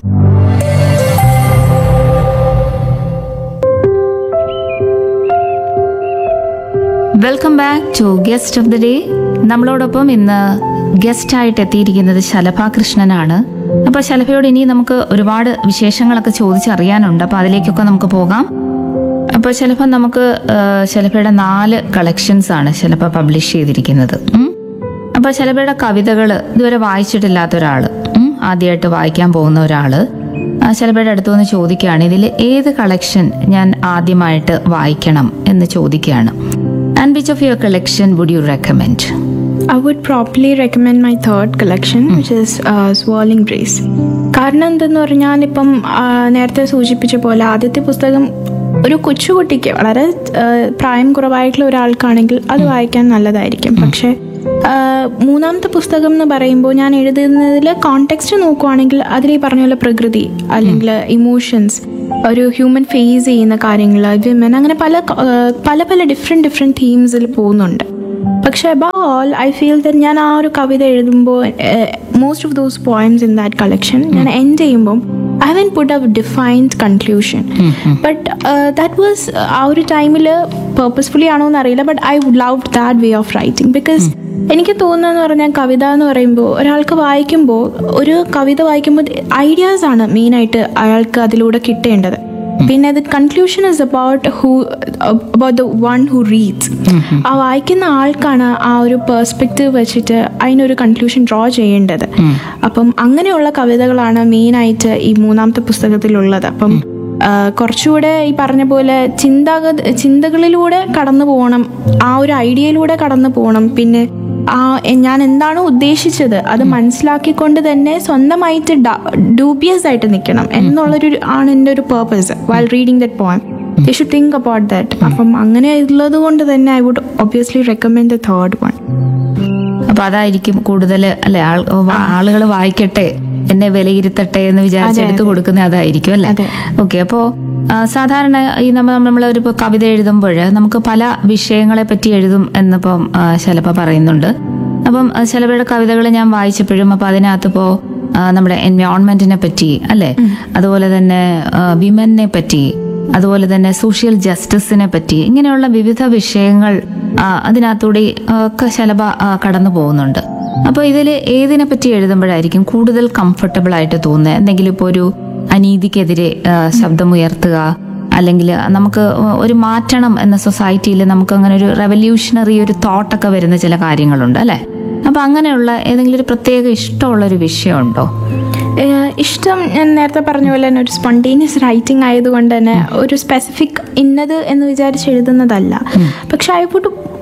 welcome back to guest of the day നമ്മളോടൊപ്പം ഇന്ന് ഗസ്റ്റ് ആയിട്ട് എത്തിയിരിക്കുന്നത് ശലഭ കൃഷ്ണനാണ് അപ്പോൾ ശലഭയോട് ഇനി നമുക്ക് ഒരുപാട് വിശേഷങ്ങളൊക്കെ ചോദിച്ചറിയാനുണ്ട് അപ്പോൾ അതിലേക്കൊക്കെ നമുക്ക് പോകാം അപ്പോൾ ശലഭ നമുക്ക് ആ, ശലഭയുടെ നാല് കളക്ഷൻസ് ആണ് ശലഭ പബ്ലിഷ് ചെയ്തിരിക്കുന്നത് ഉം. അപ്പോൾ ശലഭയുടെ കവിതകൾ ഇതുവരെ വായിച്ചിട്ടില്ലാത്ത ഒരാൾ ആദ്യമായിട്ട് വായിക്കാൻ പോകുന്ന ഒരാൾ ശലഭയുടെ അടുത്ത് വന്ന് ചോദിക്കുകയാണ് ഇതിൽ ഏത് കളക്ഷൻ ഞാൻ ആദ്യമായിട്ട് വായിക്കണം എന്ന് ചോദിക്കുകയാണ് and which of your collection would you recommend I would probably recommend my third collection, which is uh, Swirling Breeze. കാരണം എന്തെന്ന് പറഞ്ഞാൽ ഇപ്പം ആ, നേരത്തെ സൂചിപ്പിച്ച പോലെ ആദ്യത്തെ പുസ്തകം ഒരു കൊച്ചുകുട്ടിക്ക് വളരെ ആ, പ്രായം കുറവായിട്ടുള്ള ഒരാൾക്കാണെങ്കിൽ അത് വായിക്കാൻ നല്ലതായിരിക്കും പക്ഷേ ആ, മൂന്നാമത്തെ പുസ്തകം എന്ന് പറയുമ്പോൾ ഞാൻ എഴുതുന്നതിൽ കോണ്ടെക്സ്റ്റ് നോക്കുവാണെങ്കിൽ അതിൽ ഈ പറഞ്ഞ പോലെ പ്രകൃതി അല്ലെങ്കിൽ ഇമോഷൻസ് ഒരു ഹ്യൂമൻ ഫേസ് ചെയ്യുന്ന കാര്യങ്ങൾ വിമൻ അങ്ങനെ പല ആ, പല പല ഡിഫറെൻറ്റ് ഡിഫറെൻറ്റ് തീംസിൽ പോകുന്നുണ്ട് പക്ഷെ above all I feel that ഞാൻ ആ ഒരു കവിത എഴുതുമ്പോൾ most of those poems in that collection ഞാൻ എൻഡ് ചെയ്യുമ്പോൾ I haven't put a defined conclusion but that was ആ ഒരു ടൈമിൽ പേർപ്പസ്ഫുള്ളി ആണോ എന്ന് അറിയില്ല but I would love that way of writing because എനിക്ക് തോന്നുന്നതെന്ന് പറഞ്ഞാൽ കവിത എന്ന് പറയുമ്പോൾ ഒരാൾക്ക് വായിക്കുമ്പോൾ ഒരു കവിത വായിക്കുമ്പോൾ ഐഡിയാസ് ആണ് മെയിനായിട്ട് അയാൾക്ക് അതിലൂടെ കിട്ടേണ്ടത് പിന്നെ അത് conclusion is about who about the one who reads ആ വായിക്കുന്ന ആൾക്കാണ് ആ ഒരു പെർസ്പെക്റ്റീവ് വെച്ചിട്ട് അതിനൊരു കൺക്ലൂഷൻ ഡ്രോ ചെയ്യേണ്ടത് അപ്പം അങ്ങനെയുള്ള കവിതകളാണ് മെയിനായിട്ട് ഈ മൂന്നാമത്തെ പുസ്തകത്തിലുള്ളത് അപ്പം ആ, കുറച്ചുകൂടെ ഈ പറഞ്ഞ പോലെ ചിന്താഗ ചിന്തകളിലൂടെ കടന്നു പോകണം ആ ഒരു ഐഡിയയിലൂടെ കടന്നു പോകണം പിന്നെ ആ എ- ഞാൻ എന്താണോ ഉദ്ദേശിച്ചത് അത് മനസ്സിലാക്കിക്കൊണ്ട് തന്നെ സ്വന്തമായിട്ട് ഡൂബിയസ് ആയിട്ട് നിൽക്കണം എന്നുള്ളൊരു ആണ് എൻ്റെ ഒരു purpose while reading that poem you should think about that അപ്പം അങ്ങനെ ഉള്ളത് കൊണ്ട് തന്നെ I would obviously recommend the third one അപ്പൊ അതായിരിക്കും കൂടുതൽ അല്ലെ ആളുകൾ വായിക്കട്ടെ എന്നെ വിലയിരുത്തട്ടെ എന്ന് വിചാരിച്ച് അതെ, എടുത്തു അതെ. കൊടുക്കുന്ന അതായിരിക്കും അല്ലെ ഓക്കെ അപ്പോ ആ, സാധാരണ ഈ നമ്മൾ നമ്മളൊരു ഇപ്പൊ കവിത എഴുതുമ്പോൾ നമുക്ക് പല വിഷയങ്ങളെ പറ്റി എഴുതും എന്നിപ്പം ആ, ശലഭ പറയുന്നുണ്ട് അപ്പം ആ, ശലഭയുടെ കവിതകൾ ഞാൻ വായിച്ചപ്പോഴും അപ്പൊ അതിനകത്ത് ഇപ്പോ ആ, നമ്മുടെ എൻവയോൺമെന്റിനെ പറ്റി അല്ലെ അതുപോലെ തന്നെ വിമനെ പറ്റി അതുപോലെ തന്നെ സോഷ്യൽ ജസ്റ്റിസിനെ പറ്റി ഇങ്ങനെയുള്ള വിവിധ വിഷയങ്ങൾ ആ, അതിനകത്തൂടെ ആ, ഒക്കെ ശലഭ ആ, കടന്നു പോകുന്നുണ്ട് അപ്പോൾ ഇതിൽ ഏതിനെ പറ്റി എഴുതുമ്പോഴായിരിക്കും കൂടുതൽ കംഫർട്ടബിൾ ആയിട്ട് തോന്നുന്നത് എന്തെങ്കിലും ഇപ്പോൾ ഒരു അനീതിക്കെതിരെ ആ, ശബ്ദമുയർത്തുക അല്ലെങ്കിൽ നമുക്ക് ഒരു മാറ്റണം എന്ന സൊസൈറ്റിയിൽ നമുക്ക് അങ്ങനെ ഒരു റെവല്യൂഷണറി ഒരു തോട്ടൊക്കെ വരുന്ന ചില കാര്യങ്ങളുണ്ട് അല്ലേ അപ്പൊ അങ്ങനെയുള്ള ഏതെങ്കിലും ഒരു പ്രത്യേക ഇഷ്ടമുള്ള ഒരു വിഷയമുണ്ടോ ഏഹ് ഇഷ്ടം ഞാൻ നേരത്തെ പറഞ്ഞ പോലെ തന്നെ ഒരു സ്പോണ്ടേനിയസ് റൈറ്റിംഗ് ആയതുകൊണ്ട് തന്നെ ഒരു സ്പെസിഫിക് ഇന്നത് എന്ന് വിചാരിച്ച് എഴുതുന്നതല്ല പക്ഷെ I would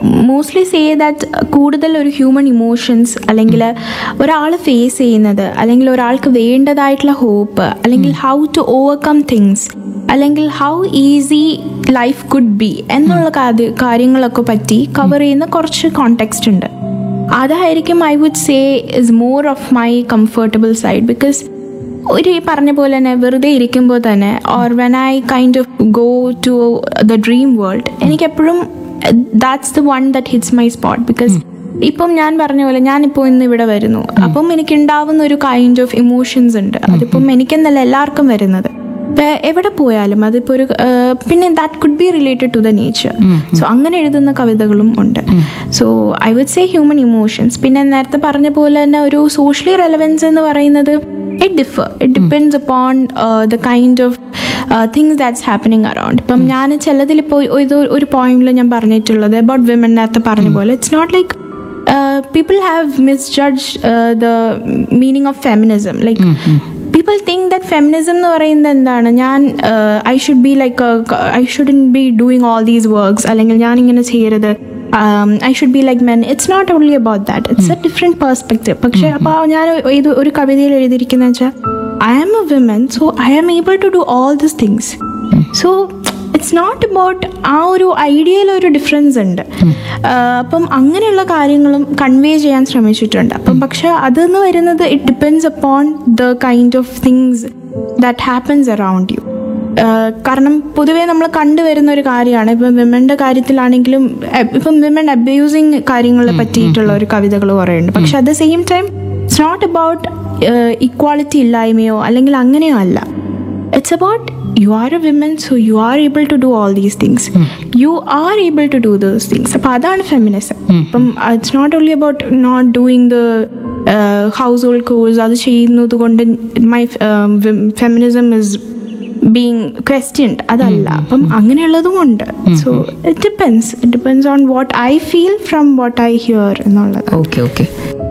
mostly say that കൂടുതൽ ഒരു ഹ്യൂമൻ ഇമോഷൻസ് അല്ലെങ്കിൽ ഒരാൾ ഫേസ് ചെയ്യുന്നത് അല്ലെങ്കിൽ ഒരാൾക്ക് വേണ്ടതായിട്ടുള്ള ഹോപ്പ് അല്ലെങ്കിൽ ഹൗ ടു ഓവർകം തിങ്സ് അല്ലെങ്കിൽ how easy life could be എന്നുള്ള കാര്യ- കാര്യങ്ങളൊക്കെ പറ്റി കവർ ചെയ്യുന്ന കുറച്ച് കോണ്ടെക്സ്റ്റ് ഉണ്ട് അതായിരിക്കും I would say is more of my comfortable side because ഒരു ഈ പറഞ്ഞ പോലെ തന്നെ വെറുതെ ഇരിക്കുമ്പോൾ തന്നെ or when I kind of go to the dream world എനിക്ക് എപ്പോഴും that's the one that hits my spot because ഇപ്പം ഞാൻ പറഞ്ഞ പോലെ ഞാനിപ്പോൾ ഇന്ന് ഇവിടെ വരുന്നു അപ്പം എനിക്ക് ഉണ്ടാവുന്ന ഒരു കൈൻഡ് ഓഫ് ഇമോഷൻസ് ഉണ്ട് അതിപ്പം എനിക്കെന്നല്ല എല്ലാവർക്കും വരുന്നത് ഇപ്പൊ എവിടെ പോയാലും അതിപ്പോ ഒരു ആ, പിന്നെ that could be related to the nature so അങ്ങനെ എഴുതുന്ന കവിതകളും ഉണ്ട് so I would say human emotions പിന്നെ നേരത്തെ പറഞ്ഞ പോലെ തന്നെ ഒരു സോഷ്യലി റെലവൻസ് എന്ന് പറയുന്നത് it differ it depends upon the kind of things that's happening around ഇപ്പം ഞാൻ ചിലതിലിപ്പോൾ ഇത് ഒരു പോയിന്റിൽ ഞാൻ പറഞ്ഞിട്ടുള്ളത് അബൌട്ട് വിമൻ നേരത്തെ പറഞ്ഞ പോലെ it's not like people have misjudge the meaning of feminism like people think that feminism എന്ന് പറയുന്നത് എന്താണ് ഞാൻ I should be like I shouldn't be doing all these works അല്ലെങ്കിൽ ഞാൻ ഇങ്ങനെ ചെയ്യരുത് I should be like men it's not only about that it's a different perspective പക്ഷേ അപ്പോൾ ഞാൻ ഇത് ഒരു കവിതയിൽ എഴുതിയിരിക്കുന്ന വെച്ചാൽ I am a women so I am able to do all this things so it's not about ആ ഒരു ഐഡിയയിൽ ഒരു ഡിഫറൻസ് ഉണ്ട് ആഹ് അപ്പം അങ്ങനെയുള്ള കാര്യങ്ങളും കൺവേ ചെയ്യാൻ ശ്രമിച്ചിട്ടുണ്ട് അപ്പം പക്ഷെ അതെന്ന് വരുന്നത് it depends upon the kind of things that happens around you കാരണം പൊതുവേ നമ്മൾ കണ്ടുവരുന്ന ഒരു കാര്യമാണ് ഇപ്പം വിമൻ്റെ കാര്യത്തിലാണെങ്കിലും അഹ് ഇപ്പം വിമൻ അബ്യൂസിങ് കാര്യങ്ങളെ പറ്റിയിട്ടുള്ള ഒരു കവിതകൾ കുറേ ഉണ്ട് പക്ഷെ at the same time it's not about equality ഇല്ലായ്മയോ അല്ലെങ്കിൽ അങ്ങനെയോ അല്ല it's about you are a woman so you are able to do all these things you are able to do those things അപ്പം അതാണ് ഫെമിനിസം അപ്പം it's not only about not doing the household chores അത് ചെയ്യുന്നത് കൊണ്ട് my feminism is being questioned അതല്ല അപ്പം അങ്ങനെയുള്ളതും ഉണ്ട് so it depends it depends on what I feel from what I hear എന്നുള്ളത് ഓക്കെ ഓക്കെ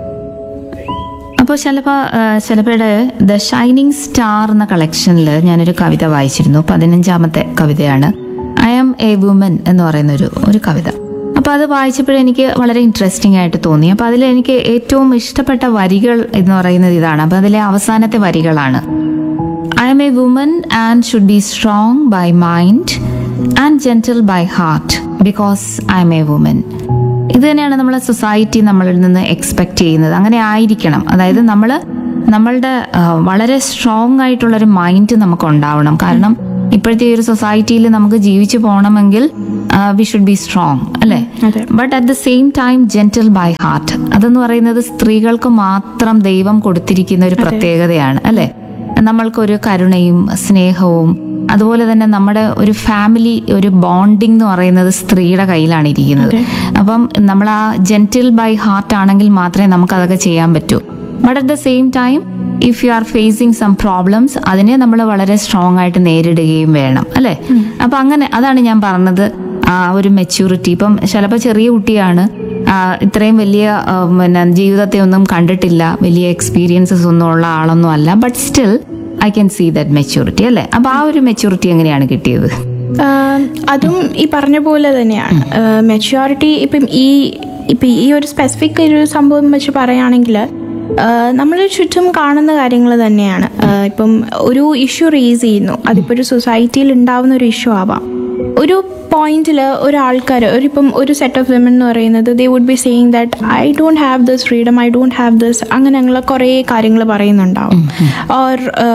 അപ്പോൾ ചിലപ്പോൾ ചിലപ്പോഴ് ദ ഷൈനിങ് സ്റ്റാർ എന്ന കളക്ഷനിൽ ഞാനൊരു കവിത വായിച്ചിരുന്നു പതിനഞ്ചാമത്തെ കവിതയാണ് ഐ ആം എ വുമൻ എന്ന് പറയുന്ന ഒരു ഒരു കവിത അപ്പോൾ അത് വായിച്ചപ്പോഴേ എനിക്ക് വളരെ ഇൻട്രസ്റ്റിംഗ് ആയിട്ട് തോന്നി അപ്പോൾ അതിൽ എനിക്ക് ഏറ്റവും ഇഷ്ടപ്പെട്ട വരികൾ എന്ന് പറയുന്നത് ഇതാണ് അപ്പോൾ അതിലെ അവസാനത്തെ വരികളാണ് I am a woman and should be strong by mind and gentle by heart because I'm a woman ഇത് തന്നെയാണ് നമ്മളെ സൊസൈറ്റി നമ്മളിൽ നിന്ന് എക്സ്പെക്ട് ചെയ്യുന്നത് അങ്ങനെ ആയിരിക്കണം അതായത് നമ്മൾ നമ്മളുടെ ആ, വളരെ സ്ട്രോങ് ആയിട്ടുള്ളൊരു മൈൻഡ് നമുക്ക് ഉണ്ടാവണം കാരണം ഇപ്പോഴത്തെ ഈ ഒരു സൊസൈറ്റിയിൽ നമുക്ക് ജീവിച്ചു പോകണമെങ്കിൽ വി ഷുഡ് ബി സ്ട്രോങ് അല്ലേ but at the same time gentle by heart അതെന്ന് പറയുന്നത് സ്ത്രീകൾക്ക് മാത്രം ദൈവം കൊടുത്തിരിക്കുന്ന ഒരു പ്രത്യേകതയാണ് അല്ലേ നമ്മൾക്കൊരു കരുണയും സ്നേഹവും അതുപോലെ തന്നെ നമ്മുടെ ഒരു ഫാമിലി ഒരു ബോണ്ടിങ് എന്ന് പറയുന്നത് സ്ത്രീയുടെ കയ്യിലാണ് ഇരിക്കുന്നത് അപ്പം നമ്മൾ ആ ജെന്റിൽ ബൈ ഹാർട്ട് ആണെങ്കിൽ മാത്രമേ നമുക്ക് അതൊക്കെ ചെയ്യാൻ പറ്റൂ but at the same time if you are facing some problems അതിനെ നമ്മൾ വളരെ സ്ട്രോങ് ആയിട്ട് നേരിടുകയും വേണം അല്ലേ അപ്പൊ അങ്ങനെ അതാണ് ഞാൻ പറഞ്ഞത് ആ ഒരു മെച്യൂരിറ്റി ഇപ്പം ചിലപ്പോൾ ചെറിയ കുട്ടിയാണ് ആ, ഇത്രയും വലിയ ആ, പിന്നെ ജീവിതത്തെ ഒന്നും കണ്ടിട്ടില്ല വലിയ എക്സ്പീരിയൻസസ് ഒന്നും ഉള്ള ആളൊന്നും അല്ല but still I can see that maturity അല്ലേ അപ്പൊ ആ ഒരു മെച്യൂരിറ്റി എങ്ങനെയാണ് കിട്ടിയത് ആഹ് അതും ഈ പറഞ്ഞ പോലെ തന്നെയാണ് മെച്യൂരിറ്റി ഇപ്പം ഈ ഇപ്പം ഈ ഒരു സ്പെസിഫിക് ഒരു സംഭവം വെച്ച് പറയുകയാണെങ്കിൽ നമ്മൾ ചുറ്റും കാണുന്ന കാര്യങ്ങൾ തന്നെയാണ് ആഹ് ഇപ്പം ഒരു ഇഷ്യൂ റേസ് ചെയ്യുന്നു അതിപ്പോൾ ഒരു സൊസൈറ്റിയിൽ ഉണ്ടാവുന്ന ഒരു ഇഷ്യൂ ആവാം ഒരു പോയിന്റിൽ ഒരാൾക്കാർ ഒരിപ്പം ഒരു സെറ്റ് ഓഫ് വിമൻ എന്ന് പറയുന്നത് they would be saying that I don't have this freedom I don't have this അങ്ങനെയുള്ള കുറേ കാര്യങ്ങൾ പറയുന്നുണ്ടാവും or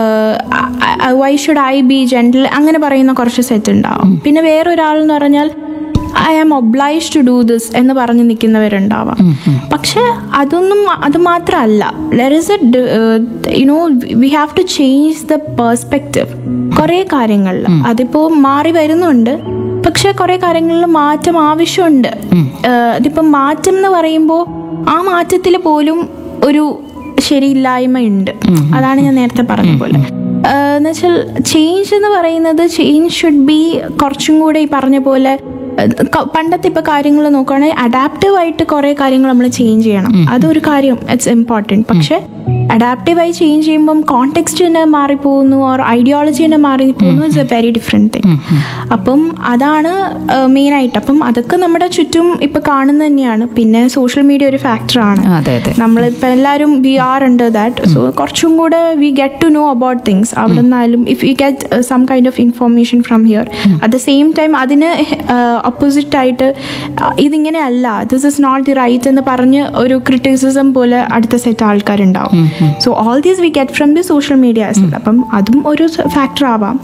why should I be gentle അങ്ങനെ പറയുന്ന കുറച്ച് സെറ്റ് ഉണ്ടാവും പിന്നെ വേറൊരാൾ എന്ന് പറഞ്ഞാൽ I am oblige to do this എന്ന് പറഞ്ഞ് നിൽക്കുന്നവരുണ്ടാവാം പക്ഷെ അതൊന്നും അത് മാത്രമല്ല there is a you know we have to change the perspective കുറേ കാര്യങ്ങളിൽ അതിപ്പോൾ മാറി വരുന്നുണ്ട് പക്ഷെ കുറേ കാര്യങ്ങളിൽ മാറ്റം ആവശ്യമുണ്ട് ഏഹ് അതിപ്പം മാറ്റം എന്ന് പറയുമ്പോൾ ആ മാറ്റത്തിൽ പോലും ഒരു ശരിയില്ലായ്മ ഉണ്ട് അതാണ് ഞാൻ നേരത്തെ പറഞ്ഞ പോലെ എന്ന് വെച്ചാൽ ചേഞ്ച് എന്ന് പറയുന്നത് ചേഞ്ച് ഷുഡ് ബി കുറച്ചും കൂടെ ഈ പറഞ്ഞ പോലെ ഏഹ് ക- പണ്ടത്തെ ഇപ്പൊ കാര്യങ്ങൾ നോക്കുകയാണെങ്കിൽ അഡാപ്റ്റീവ് ആയിട്ട് കുറെ കാര്യങ്ങൾ നമ്മൾ ചേഞ്ച് ചെയ്യണം അതൊരു കാര്യം ഇറ്റ്സ് ഇമ്പോർട്ടൻറ്റ് പക്ഷെ അഡാപ്റ്റീവായി ചേഞ്ച് ചെയ്യുമ്പം കോണ്ടെക്സ്റ്റ് തന്നെ മാറിപ്പോകുന്നു ഓർ ഐഡിയോളജി തന്നെ മാറിപ്പോകുന്നു it's a very different thing അപ്പം അതാണ് മെയിനായിട്ട് അപ്പം അതൊക്കെ നമ്മുടെ ചുറ്റും ഇപ്പം കാണുന്നത് തന്നെയാണ് പിന്നെ സോഷ്യൽ മീഡിയ ഒരു ഫാക്ടറാണ് അതെ അതെ നമ്മളിപ്പോൾ എല്ലാവരും we are under that so കുറച്ചും കൂടെ we get to know about things അവിടെ നിന്നാലും if you get some kind of information from here at the same time അതിന് ഓപ്പോസിറ്റ് ആയിട്ട് uh, ഇതിങ്ങനെ അല്ല this is not the right എന്ന് പറഞ്ഞ് ഒരു ക്രിറ്റിസിസം പോലെ അടുത്ത സെറ്റ് ആൾക്കാരുണ്ടാവും so all these we get from the social media അപ്പം അതും ഒരു ഫാക്ടർ ആവാം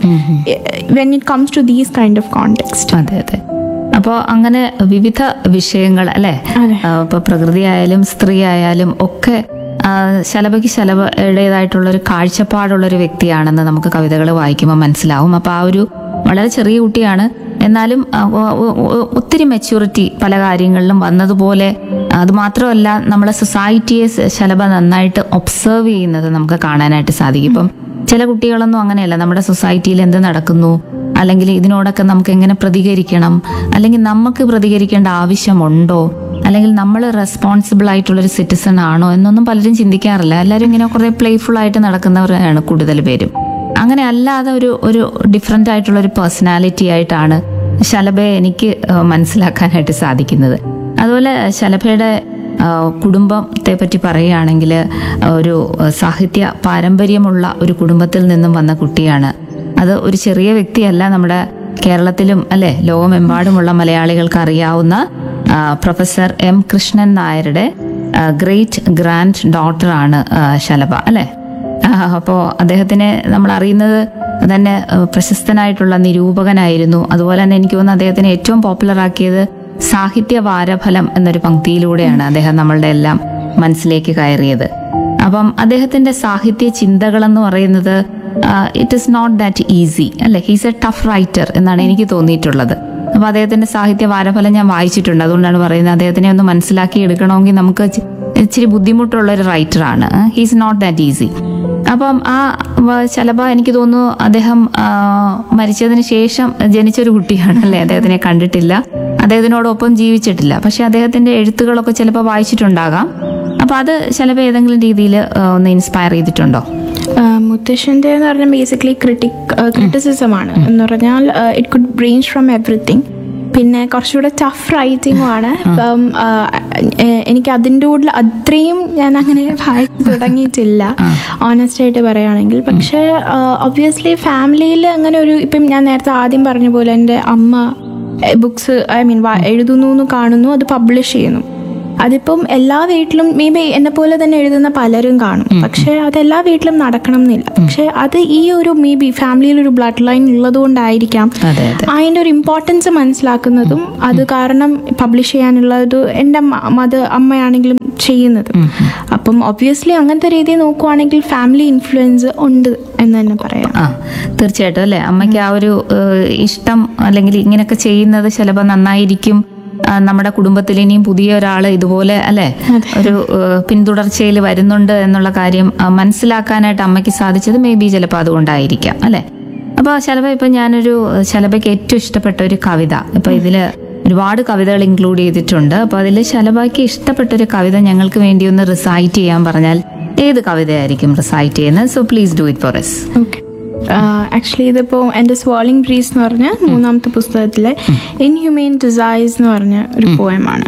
when it comes to these kind of context അതെ അതെ അപ്പോൾ അങ്ങനെ വിവിധ വിഷയങ്ങൾ അല്ലേ ഇപ്പോൾ പ്രകൃതി ആയാലും സ്ത്രീ ആയാലും ഒക്കെ ആ, ശലഭയ്ക്ക് ശലഭയുടേതായിട്ടുള്ളൊരു കാഴ്ചപ്പാടുള്ളൊരു വ്യക്തിയാണെന്ന് നമുക്ക് കവിതകൾ വായിക്കുമ്പോൾ മനസ്സിലാവും അപ്പോൾ ആ ഒരു വളരെ ചെറിയ കുട്ടിയാണ് എന്നാലും ആ, ഒ- ഒ- ഒ- ഒത്തിരി മെച്യൂരിറ്റി പല കാര്യങ്ങളിലും വന്നതുപോലെ അത് മാത്രമല്ല നമ്മളെ സൊസൈറ്റിയെ സ- ശലഭ നന്നായിട്ട് ഒബ്സർവ് ചെയ്യുന്നത് നമുക്ക് കാണാനായിട്ട് സാധിക്കും ഇപ്പം ചില കുട്ടികളൊന്നും അങ്ങനെയല്ല നമ്മുടെ സൊസൈറ്റിയിൽ എന്ത് നടക്കുന്നു അല്ലെങ്കിൽ ഇതിനോടൊക്കെ നമുക്ക് എങ്ങനെ പ്രതികരിക്കണം അല്ലെങ്കിൽ നമുക്ക് പ്രതികരിക്കേണ്ട ആവശ്യമുണ്ടോ അല്ലെങ്കിൽ നമ്മൾ റെസ്പോൺസിബിൾ ആയിട്ടുള്ളൊരു സിറ്റിസൺ ആണോ എന്നൊന്നും പലരും ചിന്തിക്കാറില്ല എല്ലാവരും ഇങ്ങനെ കുറേ പ്ലേഫുൾ ആയിട്ട് നടക്കുന്നവരാണ് കൂടുതൽ പേരും അങ്ങനെ അല്ലാതെ ഒരു ഒരു ഡിഫറെൻ്റ് ആയിട്ടുള്ള ഒരു പേഴ്സണാലിറ്റി ആയിട്ടാണ് ശലഭയെ എനിക്ക് ആ, മനസ്സിലാക്കാനായിട്ട് സാധിക്കുന്നത് അതുപോലെ ശലഭയുടെ ആ, കുടുംബത്തെ പറ്റി പറയുകയാണെങ്കിൽ ഒരു ആ, സാഹിത്യ പാരമ്പര്യമുള്ള ഒരു കുടുംബത്തിൽ നിന്നും വന്ന കുട്ടിയാണ് അത് ഒരു ചെറിയ വ്യക്തിയല്ല നമ്മുടെ കേരളത്തിലും അല്ലെ ലോകമെമ്പാടുമുള്ള മലയാളികൾക്ക് അറിയാവുന്ന ആ, പ്രൊഫസർ എം കൃഷ്ണൻ നായരുടെ ഗ്രേറ്റ് ഗ്രാൻഡ് ഡോട്ടറാണ് ശലഭ അല്ലെ അപ്പോൾ അദ്ദേഹത്തിനെ നമ്മൾ അറിയുന്നത് തന്നെ ആ, പ്രശസ്തനായിട്ടുള്ള നിരൂപകനായിരുന്നു അതുപോലെ തന്നെ എനിക്ക് തോന്നുന്നു അദ്ദേഹത്തിനെ ഏറ്റവും പോപ്പുലർ ആക്കിയത് സാഹിത്യ വാരഫലം എന്നൊരു പങ്ക്തിയിലൂടെയാണ് അദ്ദേഹം നമ്മളുടെ എല്ലാം മനസ്സിലേക്ക് കയറിയത് അപ്പം അദ്ദേഹത്തിന്റെ സാഹിത്യ ചിന്തകളെന്ന് പറയുന്നത് it is not that easy അല്ലെ ഹീസ് എ ടഫ് റൈറ്റർ എന്നാണ് എനിക്ക് തോന്നിയിട്ടുള്ളത് അപ്പൊ അദ്ദേഹത്തിന്റെ സാഹിത്യ വാരഫലം ഞാൻ വായിച്ചിട്ടുണ്ട് അതുകൊണ്ടാണ് പറയുന്നത് അദ്ദേഹത്തിനെ ഒന്ന് മനസ്സിലാക്കി എടുക്കണമെങ്കിൽ നമുക്ക് ചി- ഇച്ചിരി ബുദ്ധിമുട്ടുള്ള ഒരു റൈറ്ററാണ് ഹീസ് നോട്ട് ദാറ്റ് ഈസി അപ്പം ആ വ- ശലഭ എനിക്ക് തോന്നുന്നു അദ്ദേഹം ആ, മരിച്ചതിന് ശേഷം ജനിച്ചൊരു കുട്ടിയാണ് അല്ലേ അദ്ദേഹത്തിനെ കണ്ടിട്ടില്ല അദ്ദേഹത്തിനോടൊപ്പം ജീവിച്ചിട്ടില്ല പക്ഷെ അദ്ദേഹത്തിന്റെ എഴുത്തുകളൊക്കെ ചിലപ്പോൾ വായിച്ചിട്ടുണ്ടാകാം അപ്പൊ അത് ചിലപ്പോൾ ഏതെങ്കിലും രീതിയിൽ ഒന്ന് ഇൻസ്പയർ ചെയ്തിട്ടുണ്ടോ മുത്തശ്ശൻ്റെ എന്ന് പറഞ്ഞാൽ ബേസിക്കലി ക്രിട്ടിക് ക്രിറ്റിസിസം ആണ് എന്ന് പറഞ്ഞാൽ it could brains from everything പിന്നെ കുറച്ചുകൂടെ ടഫ് റൈറ്റിംഗും ആണ് ഇപ്പം ആ, എ- എനിക്ക് അതിൻ്റെ കൂടെ അത്രയും ഞാൻ അങ്ങനെ വായിച്ചു തുടങ്ങിയിട്ടില്ല ഓണസ്റ്റ് ആയിട്ട് പറയുകയാണെങ്കിൽ പക്ഷേ ഒബ്വിയസ്ലി ഫാമിലിയിൽ അങ്ങനെ ഒരു ഇപ്പം ഞാൻ നേരത്തെ ആദ്യം പറഞ്ഞ പോലെ എൻ്റെ അമ്മ ബുക്സ് ഐ മീൻ എഴുതുന്നു എന്ന് കാണുന്നു അത് പബ്ലിഷ് ചെയ്യുന്നു അതിപ്പം എല്ലാ വീട്ടിലും മേ ബി എന്നെ പോലെ തന്നെ എഴുതുന്ന പലരും കാണും പക്ഷെ അത് എല്ലാ വീട്ടിലും നടക്കണം എന്നില്ല പക്ഷെ അത് ഈ ഒരു മേ ബി ഫാമിലിയിൽ ഒരു ബ്ലഡ് ലൈൻ ഉള്ളത് കൊണ്ടായിരിക്കാം അതെ അതിൻ്റെ ഒരു ഇമ്പോർട്ടൻസ് മനസ്സിലാക്കുന്നതും അത് കാരണം പബ്ലിഷ് ചെയ്യാനുള്ള ഒരു എൻ്റെ മത അമ്മയാണെങ്കിലും ചെയ്യുന്നത് അപ്പം ഒബ്വിയസ്ലി അങ്ങനത്തെ രീതിയിൽ നോക്കുവാണെങ്കിൽ ഫാമിലി ഇൻഫ്ലുവൻസ് ഉണ്ട് എന്ന് തന്നെ പറയാം ആ തീർച്ചയായിട്ടും അല്ലേ അമ്മയ്ക്ക് ആ ഒരു ഏഹ്, ഇഷ്ടം അല്ലെങ്കിൽ ഇങ്ങനെയൊക്കെ ചെയ്യുന്നത് ചിലപ്പോൾ നന്നായിരിക്കും ആ, നമ്മുടെ കുടുംബത്തിൽ ഇനിയും പുതിയ ഒരാൾ ഇതുപോലെ അല്ലെ ഒരു പിന്തുടർച്ചയിൽ വരുന്നുണ്ട് എന്നുള്ള കാര്യം ആ, മനസ്സിലാക്കാനായിട്ട് അമ്മയ്ക്ക് സാധിച്ചത് മേ ബി ചിലപ്പോൾ അതുകൊണ്ടായിരിക്കാം അല്ലെ അപ്പോൾ ശലഭ ഇപ്പം ഞാനൊരു ശലഭയ്ക്ക് ഏറ്റവും ഇഷ്ടപ്പെട്ട ഒരു കവിത ഇപ്പം ഇതിൽ ഒരുപാട് കവിതകൾ ഇൻക്ലൂഡ് ചെയ്തിട്ടുണ്ട് അപ്പോൾ അതിൽ ശലഭയ്ക്ക് ഇഷ്ടപ്പെട്ട ഒരു കവിത ഞങ്ങൾക്ക് വേണ്ടി ഒന്ന് റിസൈറ്റ് ചെയ്യാൻ പറഞ്ഞാൽ ഏത് കവിതയായിരിക്കും റിസൈറ്റ് ചെയ്യുന്നത് so please do it for us actually ഇതിപ്പോൾ എൻ്റെ സ്വാളിംഗ് ബ്രീസ് എന്ന് പറഞ്ഞ മൂന്നാമത്തെ പുസ്തകത്തിലെ ഇൻഹ്യൂമെയിൻ ഡിസൈസ് എന്ന് പറഞ്ഞ ഒരു പോയമാണ്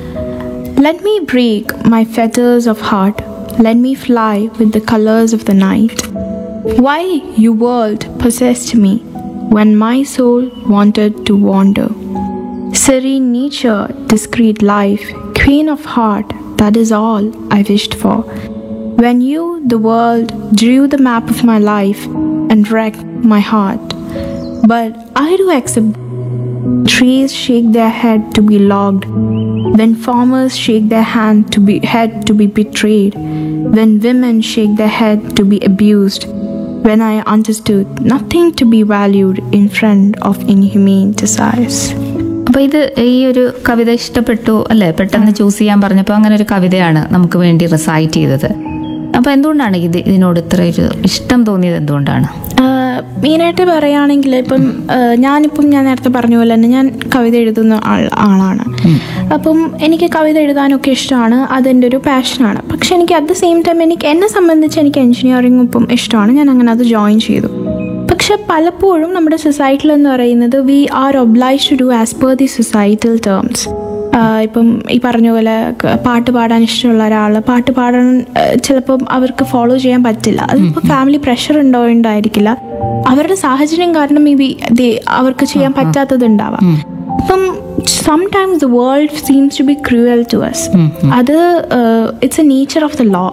let me break my fetters of heart let me fly with the colours of the night why you world possessed me when my soul wanted to wander Serene nature, discreet life, queen of heart, that is all I wished for. When you, the world, drew the map of my life and wrecked my heart. But I do accept trees shake their head to be logged, when farmers shake their hand to be head to be betrayed, when women shake their head to be abused, when I understood nothing to be valued in front of inhumane desires. അപ്പൊ ഇത് ഈ ഒരു കവിത ഇഷ്ടപ്പെട്ടു അല്ലെ പെട്ടെന്ന് choose ചെയ്യാൻ പറഞ്ഞപ്പോൾ അങ്ങനെ ഒരു കവിതയാണ് നമുക്ക് വേണ്ടി റിസൈറ്റ് ചെയ്തത് അപ്പോൾ എന്തുകൊണ്ടാണ് ഇത് ഇതിനോട് ഇത്ര ഒരു ഇഷ്ടം തോന്നിയത് എന്തുകൊണ്ടാണ് മെയിനായിട്ട് പറയുകയാണെങ്കിൽ ഇപ്പം ആ, ഞാനിപ്പം ഞാൻ നേരത്തെ പറഞ്ഞ പോലെ തന്നെ ഞാൻ കവിത എഴുതുന്ന ആൾ ആളാണ് അപ്പം എനിക്ക് കവിത എഴുതാനൊക്കെ ഇഷ്ടമാണ് അതെൻ്റെ ഒരു പാഷനാണ് പക്ഷെ എനിക്ക് അറ്റ് ദ സെയിം ടൈം എനിക്ക് എന്നെ സംബന്ധിച്ച് എനിക്ക് എൻജിനീയറിംഗ് ഇപ്പം ഇഷ്ടമാണ് ഞാൻ അങ്ങനെ അത് ജോയിൻ ചെയ്തു പക്ഷെ പലപ്പോഴും നമ്മുടെ സൊസൈറ്റിയിൽ എന്ന് പറയുന്നത് we are oblige to do as per the societal terms ഇപ്പം ഈ പറഞ്ഞ പോലെ ക- പാട്ട് പാടാൻ ഇഷ്ടമുള്ള ഒരാൾ പാട്ട് പാടാൻ ചിലപ്പം അവർക്ക് ഫോളോ ചെയ്യാൻ പറ്റില്ല അതിപ്പോൾ ഫാമിലി പ്രഷർ ഉണ്ടോ ഉണ്ടായിരിക്കില്ല അവരുടെ സാഹചര്യം കാരണം മേ ബി അവർക്ക് ചെയ്യാൻ പറ്റാത്തതുണ്ടാവാം അപ്പം sometimes the world seems to be cruel to us അത് it's a nature of the law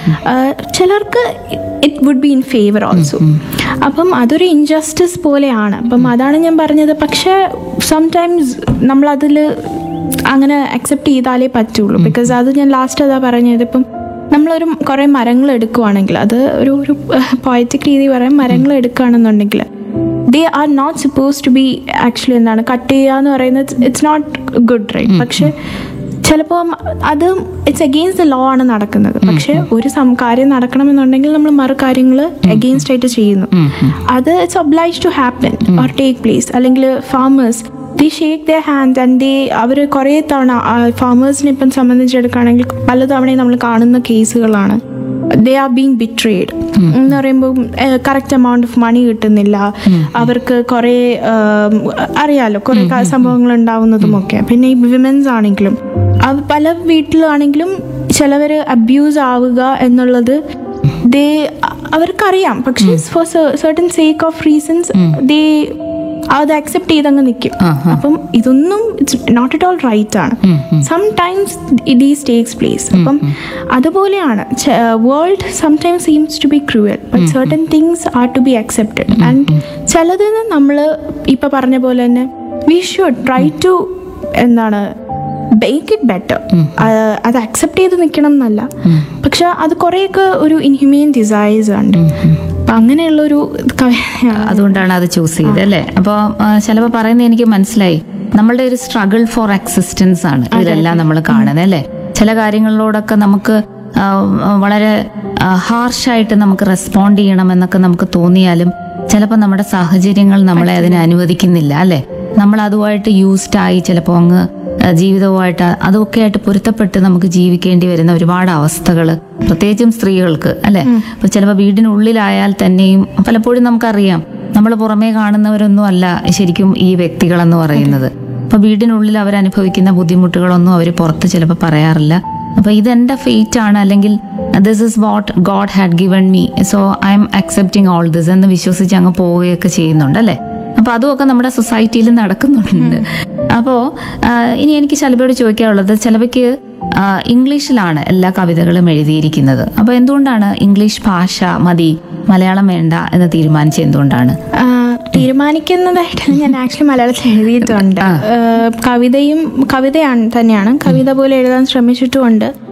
ചിലർക്ക് it would be in favour also അപ്പം അതൊരു ഇൻജസ്റ്റിസ് പോലെയാണ് അപ്പം അതാണ് ഞാൻ പറഞ്ഞത് പക്ഷേ സംടൈംസ് നമ്മളതിൽ അങ്ങനെ അക്സെപ്റ്റ് ചെയ്താലേ പറ്റുള്ളൂ ബിക്കോസ് അത് ഞാൻ ലാസ്റ്റ് അതാ പറഞ്ഞത് ഇപ്പം നമ്മളൊരു കുറേ മരങ്ങൾ എടുക്കുവാണെങ്കിൽ അത് ഒരു ഒരു പോയറ്റിക് രീതി പറയാൻ മരങ്ങൾ എടുക്കുകയാണെന്നുണ്ടെങ്കിൽ they are not suppose to be actually എന്താണ് കട്ട് ചെയ്യുക എന്ന് പറയുന്നത് ഇറ്റ്സ് നോട്ട് ഗുഡ് റൈറ്റ് പക്ഷെ ചിലപ്പോൾ അത് ഇറ്റ്സ് അഗെയിൻസ്റ്റ് ദ ലോ ആണ് നടക്കുന്നത് പക്ഷെ ഒരു സം കാര്യം നടക്കണമെന്നുണ്ടെങ്കിൽ നമ്മൾ മറു കാര്യങ്ങൾ അഗെയിൻസ്റ്റ് ആയിട്ട് ചെയ്യുന്നു അത് it's oblige to happen or take place അല്ലെങ്കിൽ farmers the shake the hand and they അവർ കുറേ തവണ ഫാമേഴ്സിനെ ഇപ്പം സംബന്ധിച്ചെടുക്കുകയാണെങ്കിൽ പലതവണയും നമ്മൾ കാണുന്ന കേസുകളാണ് ദേ ആർ ബീങ് ബിട്രേഡ് എന്ന് പറയുമ്പോൾ കറക്റ്റ് എമൗണ്ട് ഓഫ് മണി കിട്ടുന്നില്ല അവർക്ക് കുറേ ആം, അറിയാലോ കുറേ ക- സംഭവങ്ങൾ ഉണ്ടാവുന്നതും ഒക്കെ പിന്നെ ഈ വിമൻസ് ആണെങ്കിലും അത് പല വീട്ടിലാണെങ്കിലും ചിലവർ അബ്യൂസ് ആവുക എന്നുള്ളത് ദേ അവർക്കറിയാം പക്ഷേ for certain sake of reasons they അത് അക്സെപ്റ്റ് ചെയ്തങ്ങ് നിൽക്കും അപ്പം ഇതൊന്നും നോട്ട് അറ്റ് ഓൾ റൈറ്റ് ആണ് സംടൈംസ് ദീസ് ടേക്സ് പ്ലേസ് അപ്പം അതുപോലെയാണ് world sometimes seems to be cruel but certain things are to be accepted and ചിലതിന് നമ്മൾ ഇപ്പം പറഞ്ഞ പോലെ തന്നെ വി ഷുഡ് ട്രൈ ടു എന്താണ് ബേക്ക് ഇറ്റ് ബെറ്റർ അത് അക്സെപ്റ്റ് ചെയ്ത് നിൽക്കണം എന്നല്ല പക്ഷെ അത് കുറേയൊക്കെ ഒരു ഇൻഹ്യൂമിയൻ ഡിസൈസ് ഉണ്ട് അപ്പം അങ്ങനെയുള്ളൊരു കവിതയാണ് അതുകൊണ്ടാണ് അത് ചൂസ് ചെയ്തത് അല്ലേ അപ്പോൾ ചിലപ്പോൾ പറയുന്നത് എനിക്ക് മനസ്സിലായി നമ്മളുടെ ഒരു സ്ട്രഗിൾ ഫോർ എക്സിസ്റ്റൻസ് ആണ് ഇതിലെല്ലാം നമ്മൾ കാണുന്നത് അല്ലേ ചില കാര്യങ്ങളിലോടൊക്കെ നമുക്ക് ആ, വളരെ ഹാർഷായിട്ട് നമുക്ക് റെസ്പോണ്ട് ചെയ്യണമെന്നൊക്കെ നമുക്ക് തോന്നിയാലും ചിലപ്പോൾ നമ്മുടെ സാഹചര്യങ്ങൾ നമ്മളെ അതിനെ അനുവദിക്കുന്നില്ല അല്ലേ നമ്മൾ അതുമായിട്ട് യൂസ്ഡ് ആയി ചിലപ്പോൾ അങ്ങ് ആ, ജീവിതവുമായിട്ട് അതൊക്കെ ആയിട്ട് പൊരുത്തപ്പെട്ട് നമുക്ക് ജീവിക്കേണ്ടി വരുന്ന ഒരുപാട് അവസ്ഥകൾ പ്രത്യേകിച്ചും സ്ത്രീകൾക്ക് അല്ലെ ഇപ്പൊ ചിലപ്പോൾ വീടിനുള്ളിലായാൽ തന്നെയും പലപ്പോഴും നമുക്കറിയാം നമ്മൾ പുറമേ കാണുന്നവരൊന്നും അല്ല ശരിക്കും ഈ വ്യക്തികളെന്ന് പറയുന്നത് അപ്പൊ വീടിനുള്ളിൽ അവർ അനുഭവിക്കുന്ന ബുദ്ധിമുട്ടുകളൊന്നും അവർ പുറത്ത് ചിലപ്പോൾ പറയാറില്ല അപ്പൊ ഇതെന്റെ ഫേറ്റ് ആണ് അല്ലെങ്കിൽ this is what God had given me so I am accepting all this എന്ന് വിശ്വസിച്ച് അങ്ങ് പോവുകയൊക്കെ ചെയ്യുന്നുണ്ട് അല്ലേ അപ്പൊ അതുമൊക്കെ നമ്മുടെ സൊസൈറ്റിയിൽ നടക്കുന്നുണ്ട് അപ്പോ ആ, ഇനി എനിക്ക് ശലഭയോട് ചോദിക്കാനുള്ളത് ശലഭയ്ക്ക് ആ, ഇംഗ്ലീഷിലാണ് എല്ലാ കവിതകളും എഴുതിയിരിക്കുന്നത് അപ്പൊ എന്തുകൊണ്ടാണ് ഇംഗ്ലീഷ് ഭാഷ മതി മലയാളം വേണ്ട എന്ന് തീരുമാനിച്ചത് എന്തുകൊണ്ടാണ് ആ, തീരുമാനിക്കുന്നതായിട്ട് ഞാൻ ആക്ച്വലി മലയാളത്തിൽ എഴുതിയിട്ടുണ്ട് ആ, കവിതയും കവിതയാണ് തന്നെയാണ് കവിത പോലെ എഴുതാൻ ശ്രമിച്ചിട്ടുമുണ്ട്